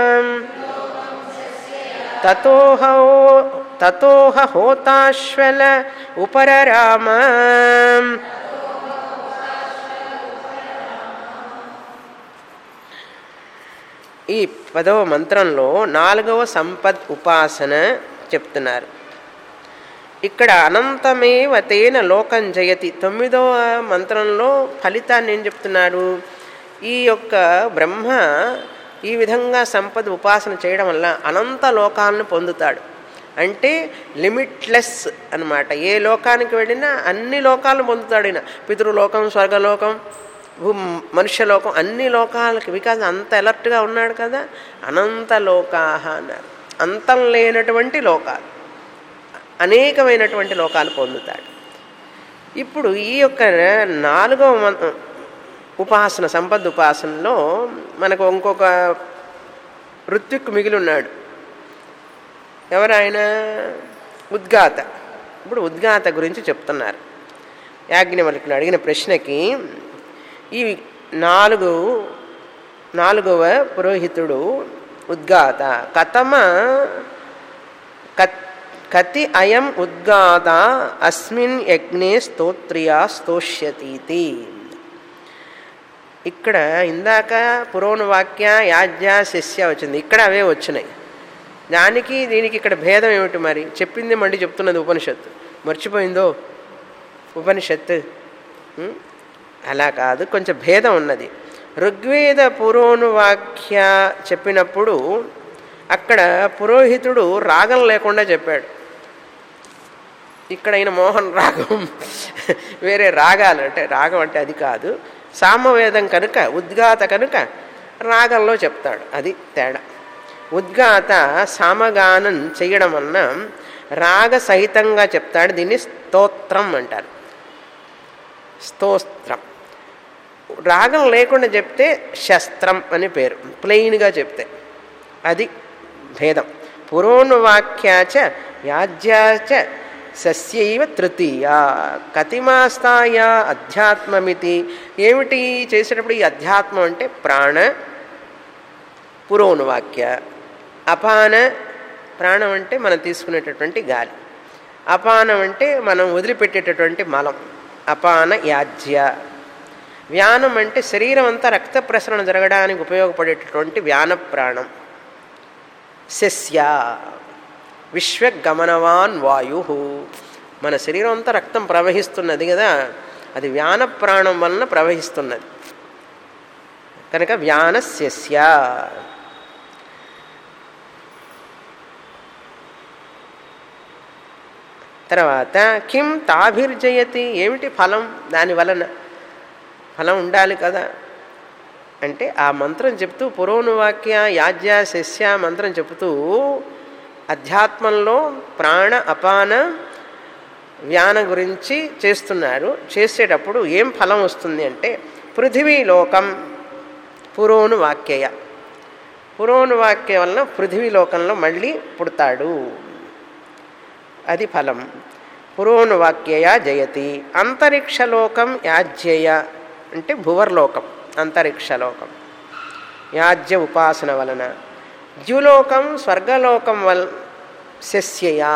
తతోహ తతోహ హోతాశ్వల ఉపరరామ ఈ పదవ మంత్రంలో నాలుగవ సంపద్ ఉపాసన చెప్తున్నారు ఇక్కడ అనంతమేవ తేన లోకం జయతి తొమ్మిదవ మంత్రంలో ఫలితాన్ని ఏం చెప్తున్నాడు ఈ యొక్క బ్రహ్మ ఈ విధంగా సంపద ఉపాసన చేయడం వల్ల అనంత లోకాలను పొందుతాడు అంటే లిమిట్లెస్ అనమాట ఏ లోకానికి వెళ్ళినా అన్ని లోకాలను పొందుతాడు ఈయన పితృలోకం స్వర్గలోకం భూ మనుష్యలోకం అన్ని లోకాలకి బికాజ్ అంత అలర్ట్గా ఉన్నాడు కదా అనంత లోకాహ అన్నారు అంతం లేనటువంటి లోకాలు అనేకమైనటువంటి లోకాలు పొందుతాడు ఇప్పుడు ఈ యొక్క నాలుగవ మం- ఉపాసన సంపద్ ఉపాసనలో మనకు ఇంకొక ఋత్విక్ మిగిలి ఉన్నాడు ఎవరాయన ఉద్గాత ఇప్పుడు ఉద్గాత గురించి చెప్తున్నారు యాజ్ఞవల్కుడు అడిగిన ప్రశ్నకి ఈ నాలుగు నాలుగవ పురోహితుడు ఉద్గాత కథమ కత్ కతి అయం ఉద్గాత అస్మిన్ యజ్ఞే స్తోత్రియా స్తోష్యతీతి ఇక్కడ ఇందాక పురోణ వాక్య యాజ్య శస్య వచ్చింది ఇక్కడ అవే వచ్చినాయి దానికి దీనికి ఇక్కడ భేదం ఏమిటి మరి చెప్పింది మళ్ళీ చెప్తున్నది ఉపనిషత్తు మర్చిపోయిందో ఉపనిషత్తు ఉం? అలా కాదు కొంచెం భేదం ఉన్నది ఋగ్వేద పురోనువాక్య చెప్పినప్పుడు అక్కడ పురోహితుడు రాగం లేకుండా చెప్పాడు ఇక్కడ ఈయన మోహన్ రాగం వేరే రాగాలు అంటే రాగం అంటే అది కాదు సామవేదం కనుక ఉద్గాత కనుక రాగంలో చెప్తాడు అది తేడా ఉద్గాత సామగానం చేయడం వలన రాగ సహితంగా చెప్తాడు దీన్ని స్తోత్రం అంటారు స్తోత్రం రాగం లేకుండా చెప్తే శస్త్రం అని పేరు ప్లెయిన్గా చెప్తే అది భేదం పురోనువాక్యాచ యాజ్యాచ సస్యైవ తృతీయ కతిమాస్తాయ అధ్యాత్మమితి ఏమిటి చేసేటప్పుడు ఈ అధ్యాత్మం అంటే ప్రాణ పురోనువాక్య అపాన ప్రాణం అంటే మనం తీసుకునేటటువంటి గాలి అపానం అంటే మనం వదిలిపెట్టేటటువంటి మలం అపాన యాజ్య వ్యానం అంటే శరీరం అంతా రక్త ప్రసరణ జరగడానికి ఉపయోగపడేటటువంటి వ్యాన ప్రాణం శస్య విశ్వగమనవాన్ వాయు మన శరీరం అంతా రక్తం ప్రవహిస్తున్నది కదా అది వ్యాన ప్రాణం వలన ప్రవహిస్తున్నది కనుక వ్యానస్య తర్వాత కిం తాభిర్జయతి ఏమిటి ఫలం దాని వలన ఫలం ఉండాలి కదా అంటే ఆ మంత్రం చెప్తూ పురోనువాక్య యాజ్య శస్య మంత్రం చెబుతూ అధ్యాత్మంలో ప్రాణ అపాన వ్యాన గురించి చేస్తున్నారు చేసేటప్పుడు ఏం ఫలం వస్తుంది అంటే పృథివీలోకం పురోను వాక్యయ పురోను వాక్య వలన పృథివీలోకంలో మళ్ళీ పుడతాడు అది ఫలం పురోను వాక్యయ జయతి అంతరిక్షలోకం యాజ్యయ అంటే భువర్లోకం అంతరిక్షలోకం యాజ్య ఉపాసన వలన ద్యులోకం స్వర్గలోకం వల్ శస్యయా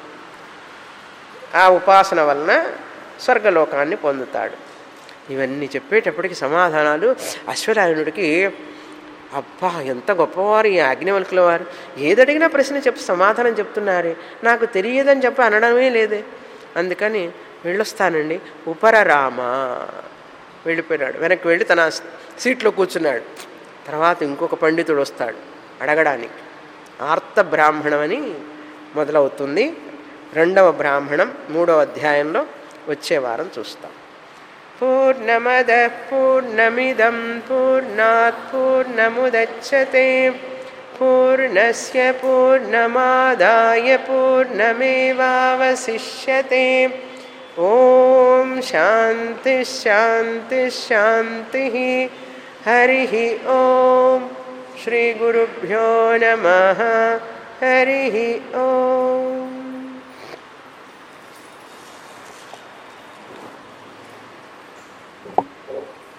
ఆ ఉపాసన వలన స్వర్గలోకాన్ని పొందుతాడు ఇవన్నీ చెప్పేటప్పటికి సమాధానాలు అశ్వరాయణుడికి అబ్బా ఎంత గొప్పవారు ఈ అగ్నివల్కుల వారు ఏదడిగినా ప్రశ్న చెప్పి సమాధానం చెప్తున్నారే నాకు తెలియదని చెప్పి అనడమే లేదే అందుకని వెళ్ళొస్తానండి ఉపరరామ వెళ్ళిపోయినాడు వెనక్కి వెళ్ళి తన సీట్లో కూర్చున్నాడు తర్వాత ఇంకొక పండితుడు వస్తాడు అడగడానికి ఆర్త బ్రాహ్మణం అని మొదలవుతుంది రెండవ బ్రాహ్మణం మూడవ అధ్యాయంలో వచ్చే వారం చూస్తాం పూర్ణమద పూర్ణమిదం పూర్ణాత్ పూర్ణముదచ్చతే పూర్ణస్య పూర్ణమాదాయ పూర్ణమేవావశిష్యతే ఓం శాంతి శాంతి శాంతి హరి ఓం శ్రీ గురుభ్యో నమ హరి ఓం